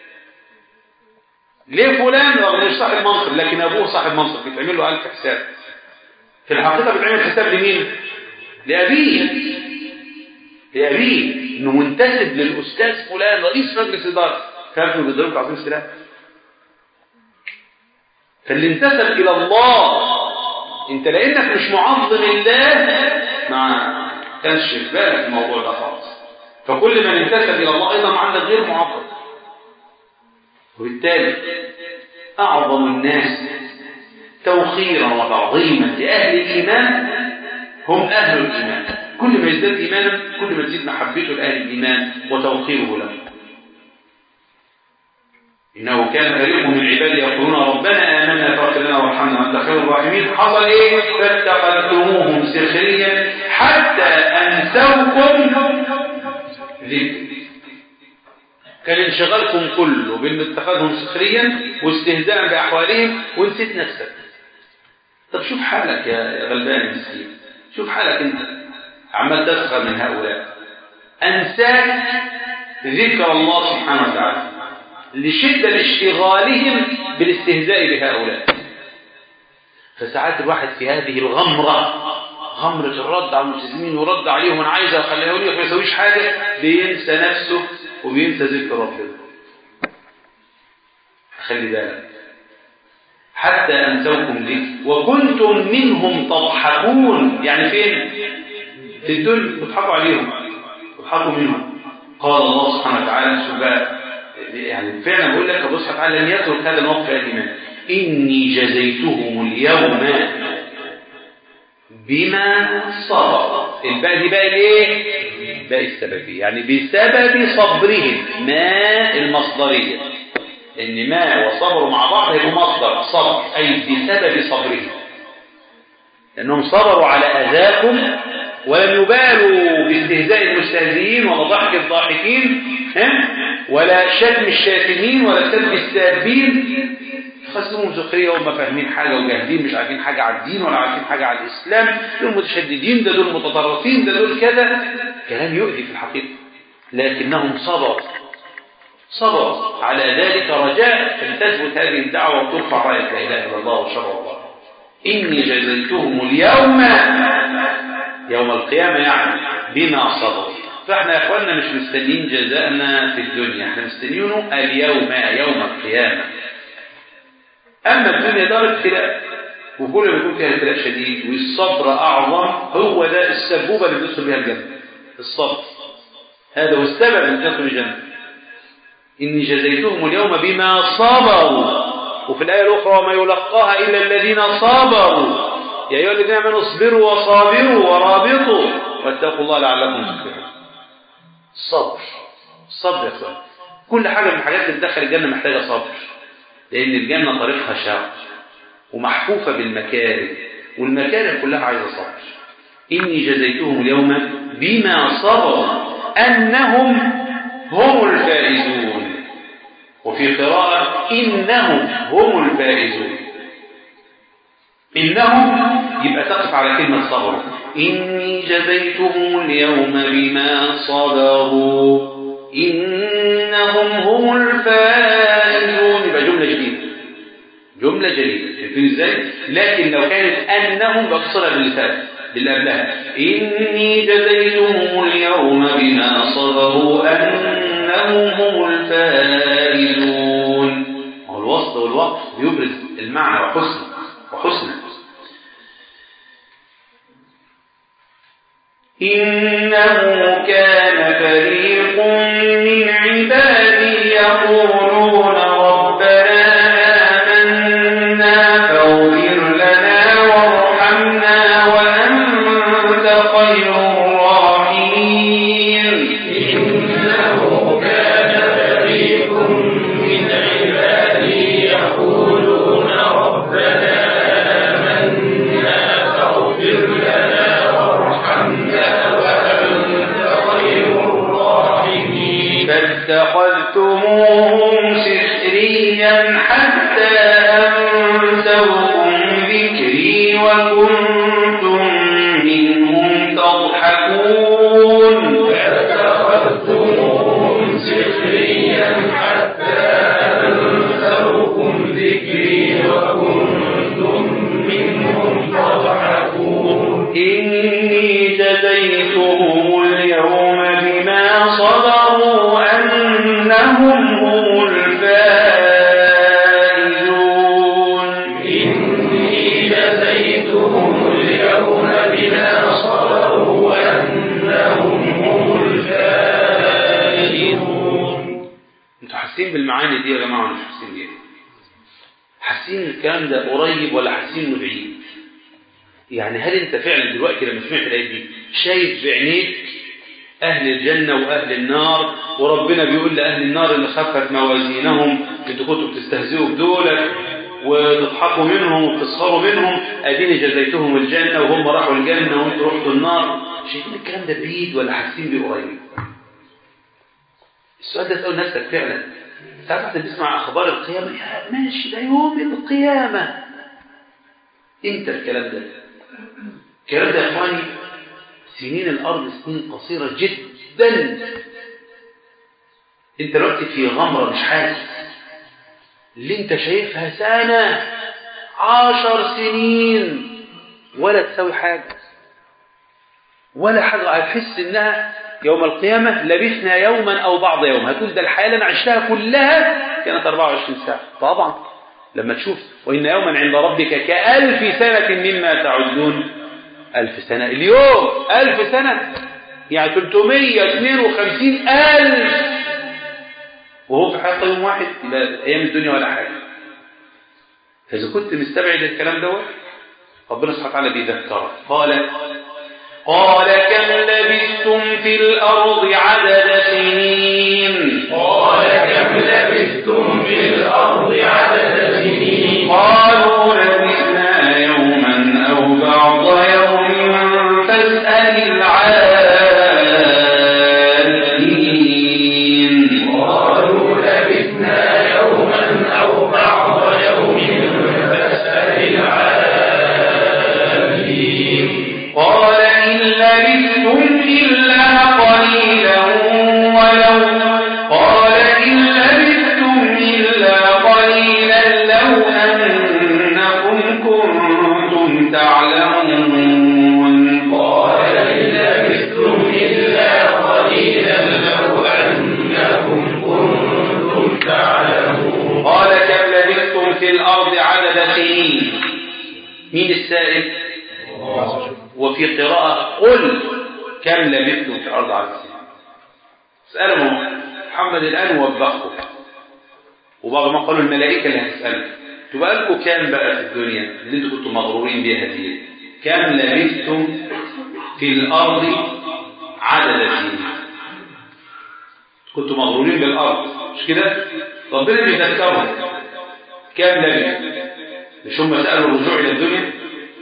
ليه فلان رغم مش صاحب منصب لكن ابوه صاحب منصب بيتعمل له ألف حساب في الحقيقه بيتعمل حساب لمين لابيه لابيه انه منتسب للاستاذ فلان رئيس مجلس اداره كانوا بيضربوا عظيم السلاح فاللي انتسب الى الله انت لانك مش معظم الله ما كانش في بالك الموضوع ده خالص فكل من انتسب الى الله ايضا عندك غير معظم وبالتالي اعظم الناس توقيرا وتعظيما لاهل الايمان هم اهل الايمان كل ما يزداد ايمانا كل ما تزيد محبته لاهل الايمان وتوقيره لهم إنه كان فريق من عبادي يقولون ربنا آمنا فاغفر لنا وارحمنا وأنت خير الراحمين حصل إيه؟ فاتخذتموهم سخريا حتى أنسوكم ذكر كان انشغالكم كله بأن اتخذهم سخريا واستهزاء بأحوالهم ونسيت نفسك طب شوف حالك يا غلبان مسكين شوف حالك أنت عمال تسخر من هؤلاء أنساك ذكر الله سبحانه وتعالى لشدة اشتغالهم بالاستهزاء بهؤلاء فساعات الواحد في هذه الغمرة غمرة الرد على الملتزمين ورد عليهم وانا عايز اخليه ما يسويش حاجة بينسى نفسه وبينسى ذكر ربنا خلي بالك حتى أنسوكم ذكر وكنتم منهم تضحكون يعني فين في الدنيا بتضحكوا عليهم بتضحكوا منهم قال الله سبحانه وتعالى شوف بقى يعني فعلا بقول لك الله سبحانه وتعالى لم يترك هذا الموقف الإيمان إني جزيتهم اليوم بما صبر الباء دي بقى الايه باء السببية يعني بسبب صبرهم ما المصدرية ان ما وصبروا مع بعض هيبقوا مصدر صبر اي بسبب صبرهم لانهم صبروا على اذاكم ولم يبالوا باستهزاء المستهزئين ولا ضحك الضاحكين ها؟ ولا شتم الشاتمين ولا سب السابين خصمهم سخرية وهم فاهمين حاجة وجاهدين مش عارفين حاجة على الدين ولا عارفين حاجة على الإسلام دول متشددين ده دول متطرفين ده دول كذا كلام يؤذي في الحقيقة لكنهم صبروا صبروا على ذلك رجاء أن تثبت هذه الدعوة وترفع راية لا إله إلا الله وشرع الله إني جزيتهم اليوم يوم القيامة يعني بما صبروا فاحنا يا اخواننا مش مستنيين جزاءنا في الدنيا احنا مستنيينه اليوم يوم القيامة أما الدنيا دار ابتلاء وكل ما يكون فيها ابتلاء شديد والصبر أعظم هو ده السبوبة اللي بيدخل بها الجنة الصبر هذا هو السبب أن تدخل الجنة إني جزيتهم اليوم بما صبروا وفي الآية الأخرى وما يلقاها إلا الذين صبروا يا أيها الذين آمنوا اصبروا وصابروا ورابطوا واتقوا الله لعلكم تفلحون الصبر الصبر يا اخوان كل حاجة من الحاجات اللي تدخل الجنة محتاجة صبر لأن الجنة طريقها شاق ومحفوفة بالمكاره والمكاره كلها عايزة صبر إني جزيتهم اليوم بما صبروا أنهم هم الفائزون وفي قراءة إنهم هم الفائزون إنهم يبقى تقف على كلمة صبر إني جزيتهم اليوم بما صبروا إنهم هم الفائزون يبقى جملة جديدة جملة جديدة شايفين ازاي؟ لكن لو كانت أنهم بقصرها باللي فات باللي قبلها إني جزيتهم اليوم بما صبروا أنهم هم الفائزون هو الوصل والوقف يبرز المعنى وحسن وحسنه إنه كان فريق من عبادي يقولون ربنا آمنا فاغفر لنا وارحمنا وأنت خير الراحمين إنه كان فريق من عبادي يقولون ربنا آمنا فاغفر لنا وارحمنا وأنت خير الراحمين فاتخذتموهم سخريا حتى أنسوكم ذكري وكنتم منهم تضحكون فاتخذتموهم سخريا حتى أنسوكم ذكري وكنتم منهم تضحكون إني جزيتهم اليوم بما صبروا أنهم هم الفائزون إني جزيتهم اليوم بما صبروا أنهم هم الفائزون انتوا حاسين بالمعاني دي يا جماعة ولا مش حاسين بيها؟ حاسين الكلام ده قريب ولا حاسين انه بعيد؟ يعني هل انت فعلا دلوقتي لما سمعت الآية دي شايف بعينيك أهل الجنة وأهل النار وربنا بيقول لأهل النار اللي خفت موازينهم انتوا كنتوا بتستهزئوا بدولك وتضحكوا منهم وتسخروا منهم أديني جزيتهم الجنة وهم راحوا الجنة وانتوا رحتوا النار شايفين الكلام ده بعيد ولا حاسين بيه قريب؟ السؤال ده اسأل نفسك فعلا ساعات انت تسمع أخبار القيامة يا ماشي ده يوم القيامة امتى الكلام ده الكلام ده يا اخواني سنين الأرض سنين قصيرة جدا انت دلوقتي في غمرة مش حاسس اللي انت شايفها سنة عشر سنين ولا تسوي حاجة ولا حاجة هتحس انها يوم القيامة لبثنا يوما أو بعض يوم هتقول ده الحياة اللي أنا عشتها كلها كانت 24 ساعة طبعا لما تشوف وإن يوما عند ربك كألف سنة مما تعدون ألف سنة اليوم ألف سنة يعني 352 ألف وهو في حياته يوم واحد يبقى أيام الدنيا ولا حاجة فإذا كنت مستبعد الكلام دوت ربنا سبحانه وتعالى بيذكرك قال قال كم لبثتم في الأرض عدد سنين قال كم لبثتم في الأرض عدد سنين قالوا لبثنا يوما أو بعض يوم فاسأل العادين قالوا لبثنا يوما أو بعض يوم فاسأل العادين قال إن لبثتم إلا قليلا ولو قال إن لبثتم إلا قليلا لو أنكم كنتم تعلمون قال إن لبثتم إلا قليلا لو أنكم كنتم تعلمون قال كم لبثتم في الأرض عدد سنين مين السائل وفي قراءة قل كم لبثتم في الأرض عدد سنين اسألهم محمد الآن وبخكم وبعض ما قالوا الملائكة اللي هتسألوا تبقى لكم كام بقى في الدنيا اللي انتوا كنتوا مغرورين بيها دي كم لبثتم في الأرض عدد سنين كنتوا مغرورين بالأرض مش كده ربنا بيذكرهم كام لبث مش هم سألوا الرجوع إلى الدنيا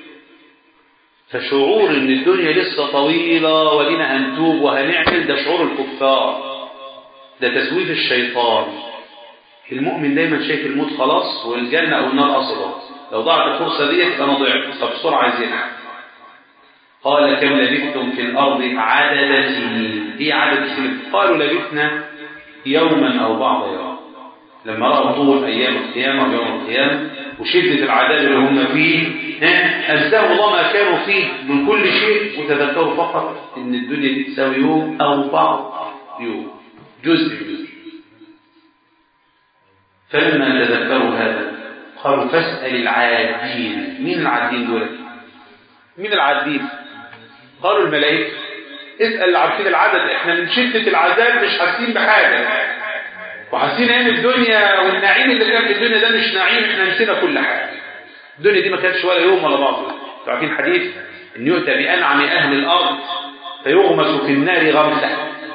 فشعور ان الدنيا لسه طويلة ولينا هنتوب وهنعمل ده شعور الكفار ده تسويف الشيطان المؤمن دايما شايف الموت خلاص والجنة او النار اصلا لو ضاعت الفرصة دي يبقى انا ضعت طب بسرعة عايزينها قال كم لبثتم في الارض عدد سنين ايه عدد سنين قالوا لبثنا يوما او بعض يوم لما رأوا طول أيام القيامة ويوم القيامة وشدة العذاب اللي هم فيه ها، أجزاهم الله ما كانوا فيه من كل شيء وتذكروا فقط إن الدنيا دي تساوي يوم أو بعض يوم جزء جزء فلما تذكروا هذا قالوا فاسأل العادين مين العادين دول مين العادين قالوا الملائكة اسأل اللي عارفين العدد احنا من شدة العذاب مش حاسين بحاجة وحاسين ايام الدنيا والنعيم اللي كان في الدنيا ده مش نعيم احنا نسينا كل حاجه الدنيا دي ما كانتش ولا يوم ولا بعض انتوا عارفين حديث ان يؤتى بانعم اهل الارض فيغمس في النار غمسه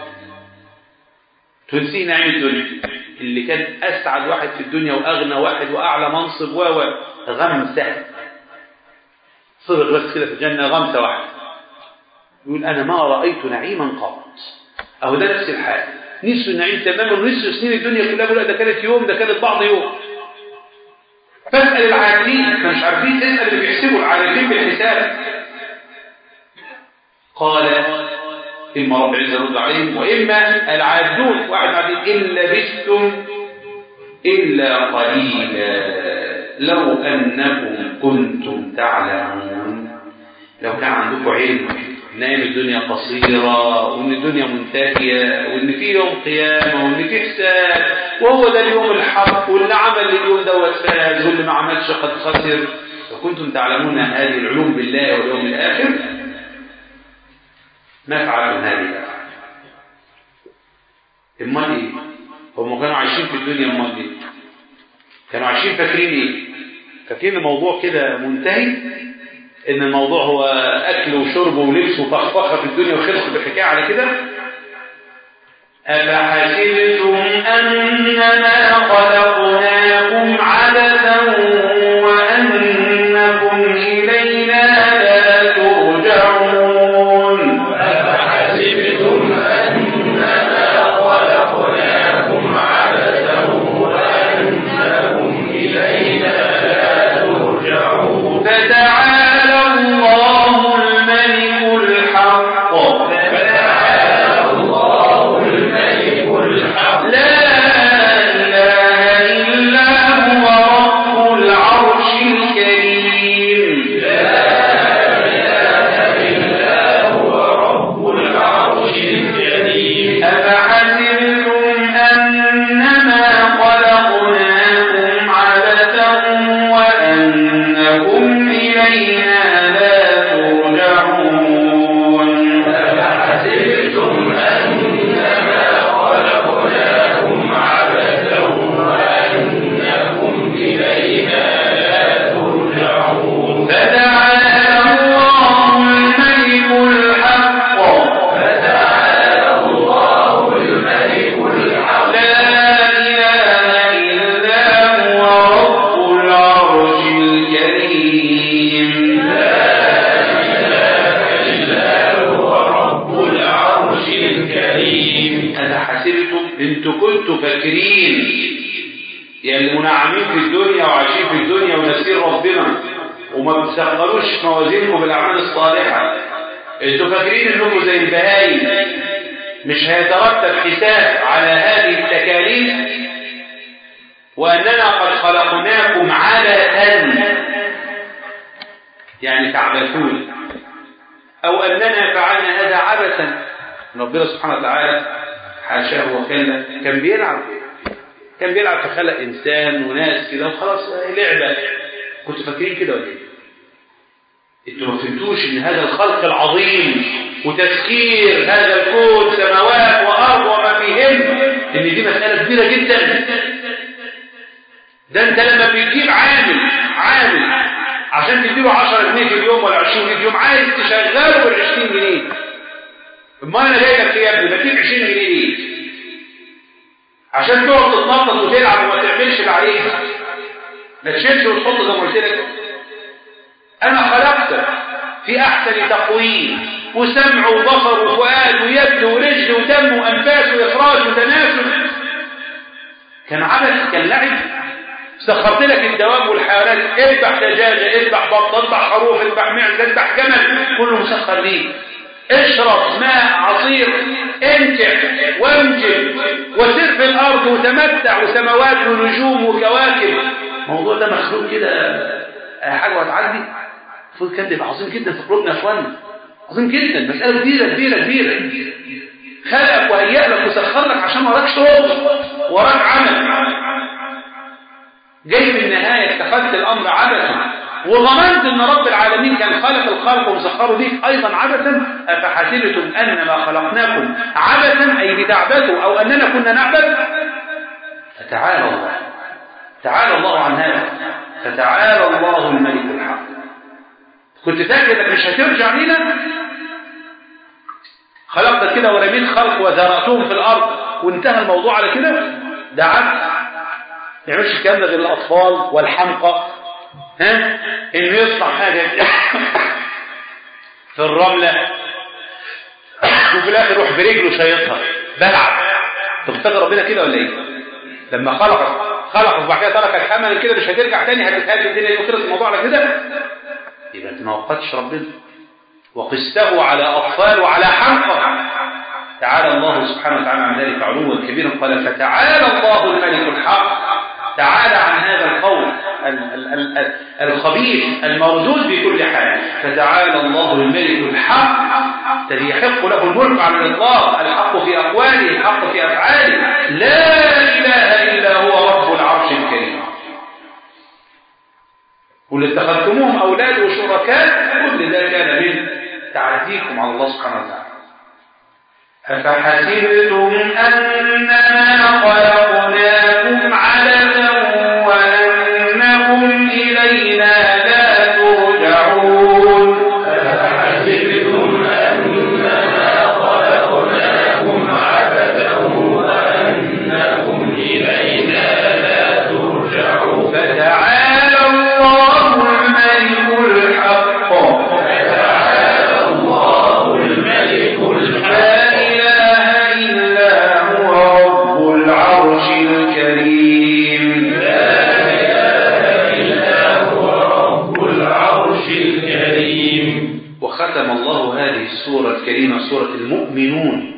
تنسيه نعيم الدنيا اللي كان اسعد واحد في الدنيا واغنى واحد واعلى منصب و غمسه صبغ بس كده في الجنه غمسه واحده يقول انا ما رايت نعيما قط اهو ده نفس الحال نصف النعيم تماما ونصف سنين الدنيا كلها بيقول ده كانت يوم ده كانت بعض يوم فاسأل العادلين احنا مش عارفين اسأل اللي بيحسبوا العادلين بالحساب قال إما رب العزة يرد عليهم وإما العادون واحد عادين إن لبثتم إلا قليلا لو أنكم كنتم تعلمون لو كان عندكم علم ان ايام الدنيا قصيرة وان الدنيا منتهية وان في يوم قيامة وان في حساب وهو ده اليوم الحق واللي عمل اليوم دوت فاز واللي ما عملش قد خسر وكنتم تعلمون هذه العلوم بالله واليوم الاخر ما فعلتم هذه الافعال امال ايه هم كانوا عايشين في الدنيا امال ايه كانوا عايشين فاكرين ايه فاكرين الموضوع كده منتهي ان الموضوع هو اكل وشرب ولبس وفخفخه في الدنيا وخلص بالحكايه على كده أفحسبتم أنما خلقناكم عبثا وأنكم إلينا لا ترجعون أفحسبتم أنما خلقناكم عبثا وأنكم إلينا لا ترجعون فتعالى الله الملك الحق فتعالى الله الملك الحق لا إله إلا هو أفحسبتم انتوا كنتوا فاكرين يا اللي منعمين في الدنيا وعايشين في الدنيا وناسين ربنا وما بتسخروش موازينكم بالأعمال الصالحة انتوا فاكرين انكم زي البهايم مش هيترتب حساب على هذه التكاليف وأننا قد خلقناكم عبثا يعني تعبثون أو أننا فعلنا هذا عبثا ربنا سبحانه وتعالى حاشاه وكلا كان بيلعب كان بيلعب في خلق إنسان وناس كده وخلاص لعبة كنتوا فاكرين كده ولا ايه؟ انتوا ما فهمتوش ان هذا الخلق العظيم وتسخير هذا الكون سماوات وارض وما فيهن ان دي مساله كبيره جدا ده انت لما بتجيب عامل عامل عشان تديله 10 جنيه في اليوم ولا 20 جنيه في اليوم عايز تشغله بال 20 جنيه امال انا جاي لك يا ابني بجيب 20 جنيه ليه؟ عشان تقعد تتنطط وتلعب وما تعملش اللي عليك ما تشيلش وتحط زي ما قلت لك انا خلقتك في احسن تقويم وسمع وبصر وفؤاد ويد ورجل ودم وانفاس واخراج وتناسل كان عبث كان لعب سخرت لك الدواب والحيوانات اذبح دجاجه اذبح بط اذبح خروف اذبح معز اذبح جمل كله مسخر ليك اشرب ماء عصير انتع وانجب وسر في الارض وتمتع وسماوات ونجوم وكواكب الموضوع ده مخلوق كده حاجه وهتعدي المفروض كان يبقى عظيم جدا في قلوبنا يا اخوانا عظيم جدا مساله كبيره كبيره كبيره خلقك وهيأ لك وسخر لك عشان وراك شغل وراك عمل جاي في النهايه اتخذت الامر عبثا وظننت ان رب العالمين كان خلق الخلق ومسخره ليك ايضا عبثا افحسبتم انما خلقناكم عبثا اي بتعبثوا او اننا كنا نعبث فتعالى الله تعالى الله عن هذا فتعالى الله الملك الحق كنت فاكر انك مش هترجع لينا خلقت كده ورميت خلق وزرعتهم في الارض وانتهى الموضوع على كده ده عبث ما يعملش الكلام ده غير الاطفال والحمقى ها انه يصنع حاجه في الرمله وفي الاخر يروح برجله شايطها بلعب طب فاكر ربنا كده ولا ايه لما خلقك خلقك وبعد كده تركك حمل كده مش هترجع تاني هتتهاجم الدنيا دي وخلص الموضوع على كده يبقى انت ما وقتش ربنا وقسته على اطفال وعلى حمقى تعالى الله سبحانه وتعالى عن ذلك علوا كبيرا قال فتعالى الله الملك الحق تعالى عن هذا القول الخبيث الموجود بكل حال فتعالى الله الملك الحق الذي يحق له الملك على الاطلاق الحق في اقواله الحق في افعاله لا اله الا هو رب العرش الكريم واللي اتخذتموهم اولاد وشركاء كل ده كان من تعديكم على الله سبحانه وتعالى أفحسبتم أنما خلقناكم عبثا وأنكم إلينا لا ترجعون أفحسبتم أنما خلقناكم عبثا وأنكم إلينا لا ترجعون فتعالى الله الملك الحق فتعالى الله الملك لا الحق إله إلا هو رب العرش الكريم لا إله إلا هو رب العرش الكريم وختم الله هذه السورة الكريمة سورة المؤمنون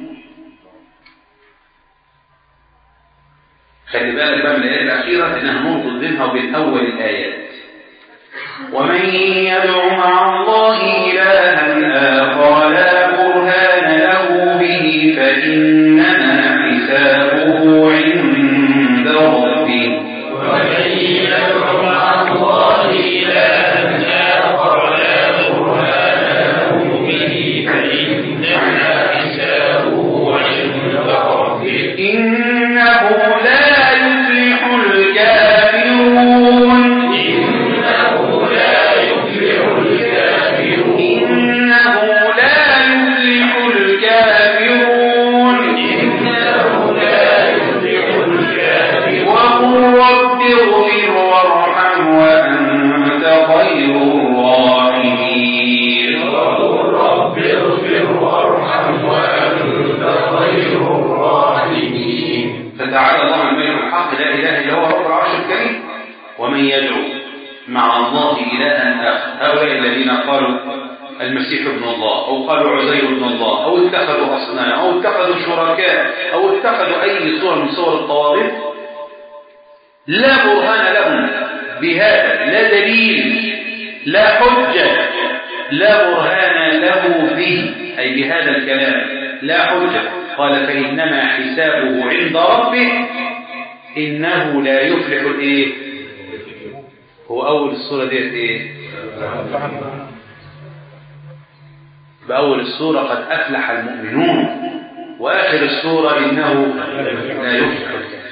خلي بالك بقى من الآيات الأخيرة لأنها نربط بينها وبين أول الآيات ومن يدع مع الله إلها آخر لا برهان له به فإنما حسابه عند ربه ومن يدع مع الله إلها آخر لا برهان له به فإنما حسابه عند ربه إنه لا يفلح الكافرون إنه لا يفلح الكافرون إنه لا ومن يدعو مع الله إلها آخر هؤلاء الذين قالوا المسيح ابن الله أو قالوا عزير ابن الله أو اتخذوا أصنام أو اتخذوا شركاء أو اتخذوا أي صورة من صور الطوارئ لا برهان لهم بهذا لا دليل لا حجة لا برهان له به أي بهذا الكلام لا حجة قال فإنما حسابه عند ربه إنه لا يفلح الإيه هو أول السورة ديت إيه بأول السورة قد أفلح المؤمنون وآخر السورة إنه لا يفلح الكافرون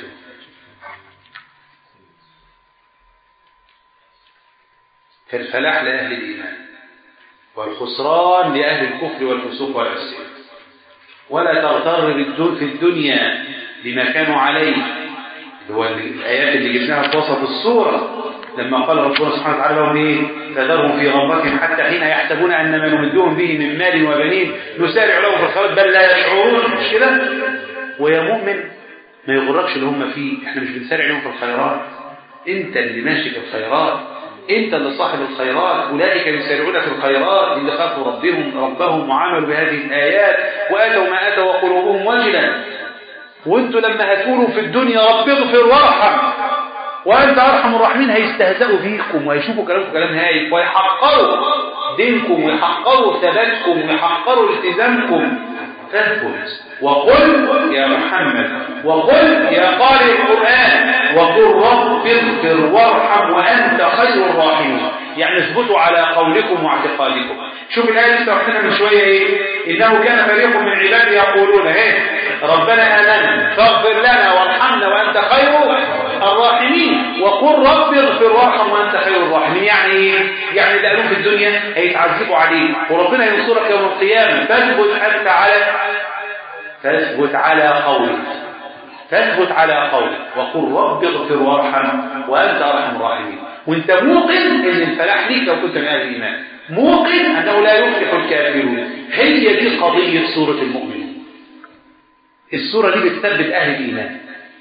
فالفلاح لأهل الإيمان والخسران لأهل الكفر والفسوق والعصيان ولا تغتر في الدنيا بما كانوا عليه هو الآيات اللي جبناها في وسط السورة لما قال ربنا سبحانه وتعالى لهم ايه فذرهم في غمرتهم حتى حين يحسبون ان ما نمدهم به من مال وبنين نسارع لهم في الخيرات بل لا يشعرون مش كده ويا مؤمن ما يغركش اللي هم فيه احنا مش بنسارع لهم في الخيرات انت اللي ماشي في الخيرات انت اللي صاحب الخيرات اولئك يسارعون في الخيرات اللي خافوا ربهم ربهم وعملوا بهذه الايات واتوا ما اتوا وقلوبهم وجلا وانتوا لما هتقولوا في الدنيا رب اغفر وارحم وانت ارحم الراحمين هيستهزئوا بيكم ويشوفوا كلامكم كلام هايف ويحقروا دينكم ويحقروا ثباتكم ويحقروا التزامكم فاثبت وقل يا محمد وقل يا قارئ القرآن وقل رب اغفر وارحم وأنت خير الراحمين يعني اثبتوا على قولكم واعتقادكم شوف الآية لسه واخدينها من شوية ايه إنه كان فريق من عبادي يقولون ايه ربنا آمنا فاغفر لنا وارحمنا وأنت خير الراحمين وقل رب اغفر وارحم وأنت خير الراحمين يعني ايه يعني اللي قالوه في الدنيا هيتعذبوا عليه وربنا ينصرك يوم القيامة فاثبت أنت على فاثبت على قولك فاثبت على قولك وقل رب اغفر وارحم وأنت أرحم الراحمين وانت موقن ان الفلاح ليك لو كنت من اهل الايمان موقن انه لا يفلح الكافرون هي دي قضيه سوره المؤمنين السوره دي بتثبت اهل الايمان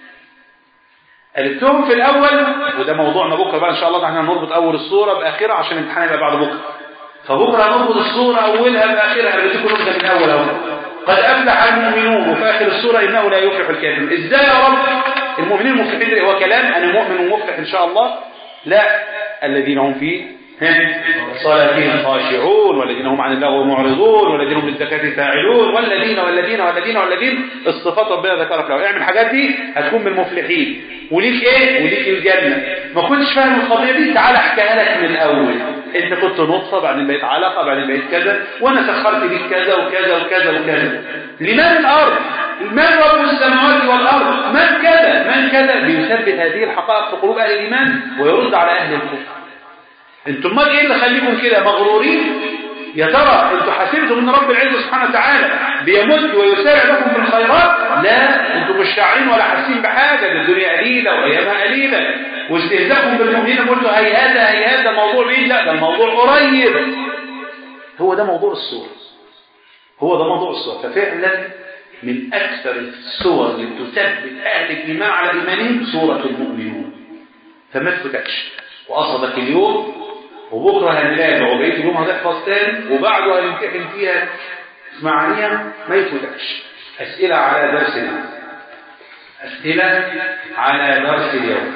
قالت لهم في الاول وده موضوعنا بكره بقى ان شاء الله احنا هنربط اول السوره باخرها عشان الامتحان يبقى بعد بكره فبكره هنربط السوره اولها باخرها انا بديكم نبدا من الاول اهو قد افلح المؤمنون وفي اخر السوره انه لا يفلح الكافرون ازاي يا رب المؤمنين المفلحين هو كلام انا مؤمن ومفلح ان شاء الله لا الذين هم في صلاتهم خاشعون والذين هم عن اللغو معرضون والذين هم للزكاة فاعلون والذين والذين والذين والذين الصفات ربنا ذكرها لو اعمل الحاجات دي هتكون من المفلحين وليك ايه وليك الجنة ما كنتش فاهم القضية دي تعالى احكيها لك من الاول انت كنت نطفة بعدين بقيت علقة بعدين بقيت كذا وانا سخرت ليك كذا وكذا وكذا وكذا لمن الارض من رب السماوات والارض من كذا من كذا بيثبت هذه الحقائق في قلوب اهل الايمان ويرد على اهل الكفر انتم امال ايه اللي خليكم كده مغرورين يا ترى انتوا حسبتم ان رب العزه سبحانه وتعالى بيمد ويسارع لكم في الخيرات لا انتم مش شاعرين ولا حاسين بحاجه ده الدنيا قليله وايامها قليله واستهزاءكم بالمؤمنين قلتوا هيهات هيهات ده موضوع بعيد لا ده الموضوع قريب هو ده موضوع الصوره هو ده موضوع الصوره ففعلا من اكثر الصور اللي تثبت اهل الايمان على ايمانهم سوره المؤمنون فما تفوتكش وأصبك اليوم وبكرة هنراجع وبقيت اليوم هتحفظ تاني وبعده هنمتحن فيها معانيها ما يفوتكش أسئلة على درس اليوم أسئلة على درس اليوم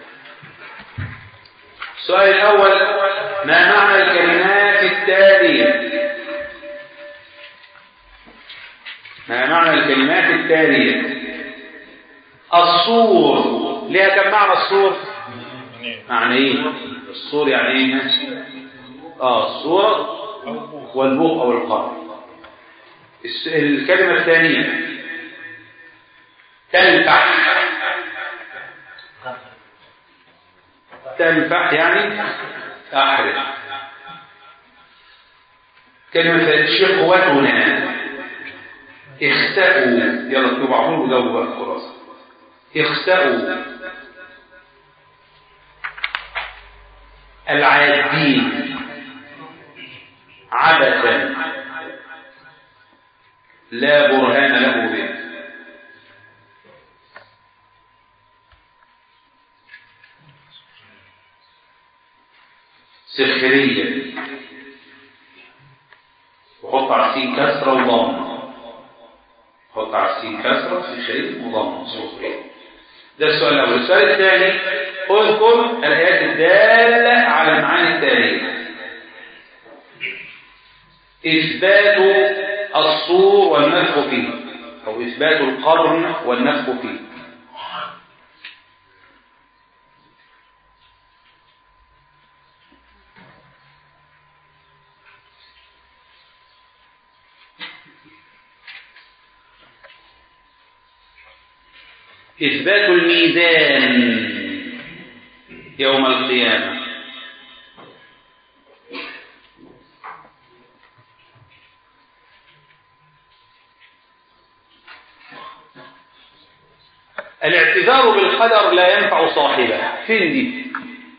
السؤال الأول ما معنى الكلمات التالية ما معنى الكلمات التالية الصور لها كم معنى الصور معنى ايه الصور يعني ايه اه الصورة والبوق او القرن الكلمة الثانية تلفح تلفح يعني احرق كلمة شقوتنا اختأوا يلا اكتبوا عمرو وجاوبوا بقى الخلاصة اختأوا العادين عبثا لا برهان له به سخرية وحط على السين كسرة وضمة حط على السين كسرة سخرية وضمة سخرية ده السؤال الأول السؤال الثاني اذكر الآيات الدالة على المعاني التالية إثبات الصور والنفخ فيه أو إثبات القرن والنفخ فيه إثبات الميزان يوم القيامة الاعتذار بالقدر لا ينفع صاحبه فين دي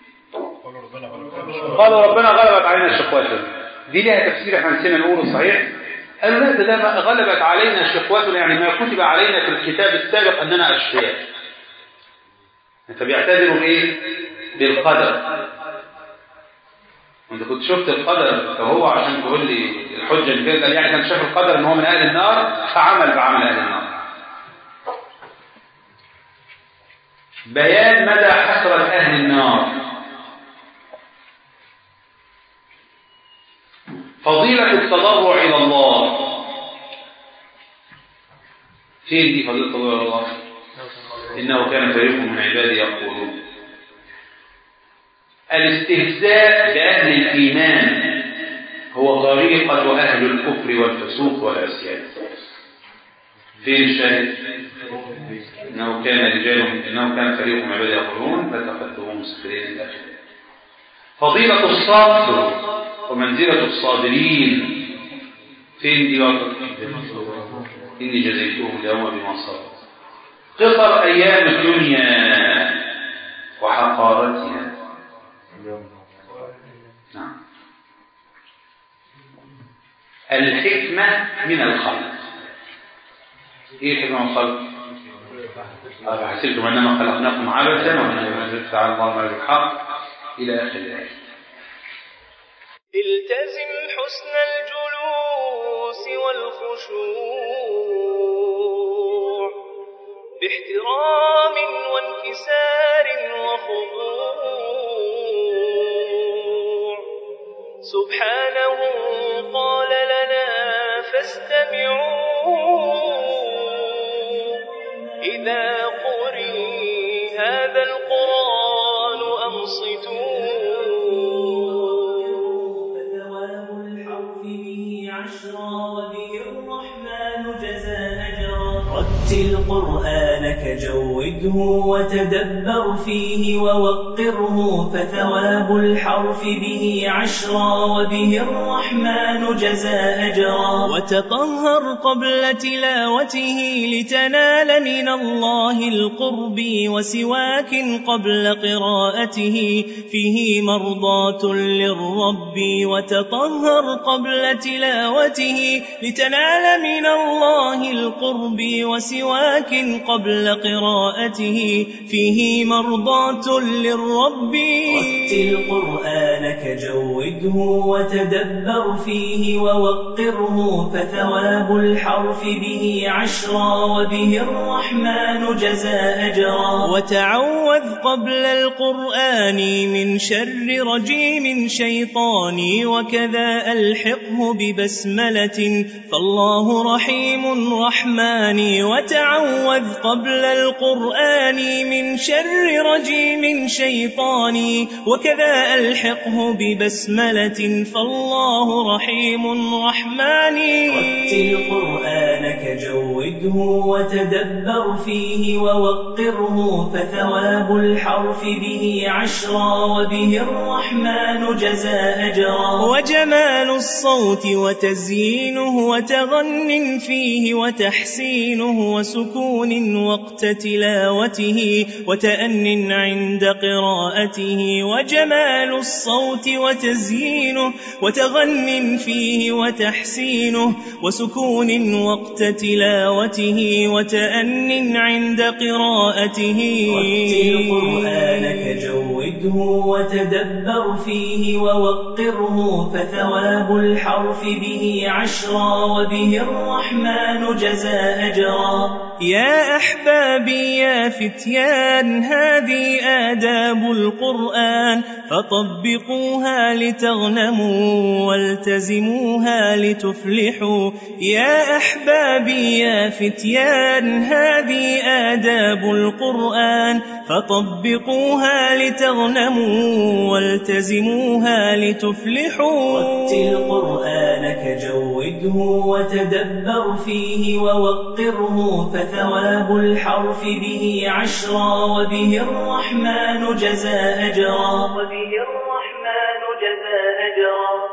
قال ربنا غلبت علينا شقواتنا دي لها تفسير احنا نسينا نقوله صحيح قالوا لا ده ده ما غلبت علينا شقواتنا يعني ما كتب علينا في الكتاب السابق اننا اشقياء فبيعتذروا بايه بالقدر انت كنت شفت القدر فهو عشان تقول لي الحجه اللي كده يعني كان شاف القدر ان هو من اهل النار فعمل بعمل اهل النار بيان مدى حسرة أهل النار فضيلة التضرع إلى الله فين دي فضيلة التضرع إلى الله إنه كان فريق من عبادي يقولون الاستهزاء بأهل الإيمان هو طريقة أهل الكفر والفسوق والعصيان فين الشاهد إنه كان رجال إنه كان فريق من عبادي يقولون فتخذتهم مسخرين إلى آخره فضيلة الصبر ومنزلة الصابرين فين دي برضه؟ إني جزيتهم اليوم بما صبروا قصر أيام الدنيا وحقارتها نعم الحكمة من الخلق ايه الحكمة من الخلق أفحسبتم أنما خلقناكم عبثا وأنما يفعل الله ما بالحق إلى آخر الآية التزم حسن الجلوس والخشوع باحترام وانكسار وخضوع سبحانه قال لنا فاستمعوا إذا قرئ هذا القرآن أنصتوا ثواب الحرف به عشرا وبه الرحمن جزى أجرا رتل قرآنك جوده وتدبر فيه ووقره فثواب الحرف به عشرا وبه الرحمن جزى أجرا وتطهر قبل تلاوته لتنال من الله القرب وسواك قبل قراءته فيه مرضاة للرب وتطهر قبل تلاوته لتنال من الله القرب وسواك قبل قراءته فيه مرضاة للرب رتل قرآنك جوده وتدبر فيه ووقره فثواب الحرف به عشرا وبه الرحمن جزى أجرا وتعوذ قبل القرآن من شر رجيم شيطاني وكذا ألحقه ببسملة فالله رحيم رحماني وتعوذ قبل القرآن من شر رجيم شيطاني وكذا ألحقه ببسملة فالله رحيم رحماني رتل قرآنك جوده وتدبر فيه ووقره فثواب الحرف به عشرا وبه الرحمن جزى أجرا وجمال الصوت وتزيينه وتغن فيه وتحسينه وسكون وقت تلاوته وتأن عند قراءته وجمال الصوت وتزيينه وتغن فيه وتحسينه وسكون وقت تلاوته وتأن عند قراءته رتل قرآنك جوده وتدبر فيه ووقره فثواب الحرف به عشرا وبه الرحمن جزى أجرا يا أحبابي يا فتيان هذه آداب القرآن فطبقوها لتغنموا والتزموها لتفلحوا يا أحبابي يا فتيان هذه آداب القرآن فطبقوها لتغنموا والتزموها لتفلحوا رتل قرآنك جوده وتدبر فيه ووقره فثواب الحرف به عشرا وبه الرحمن جزى أجرا وبه الرحمن جزى أجرا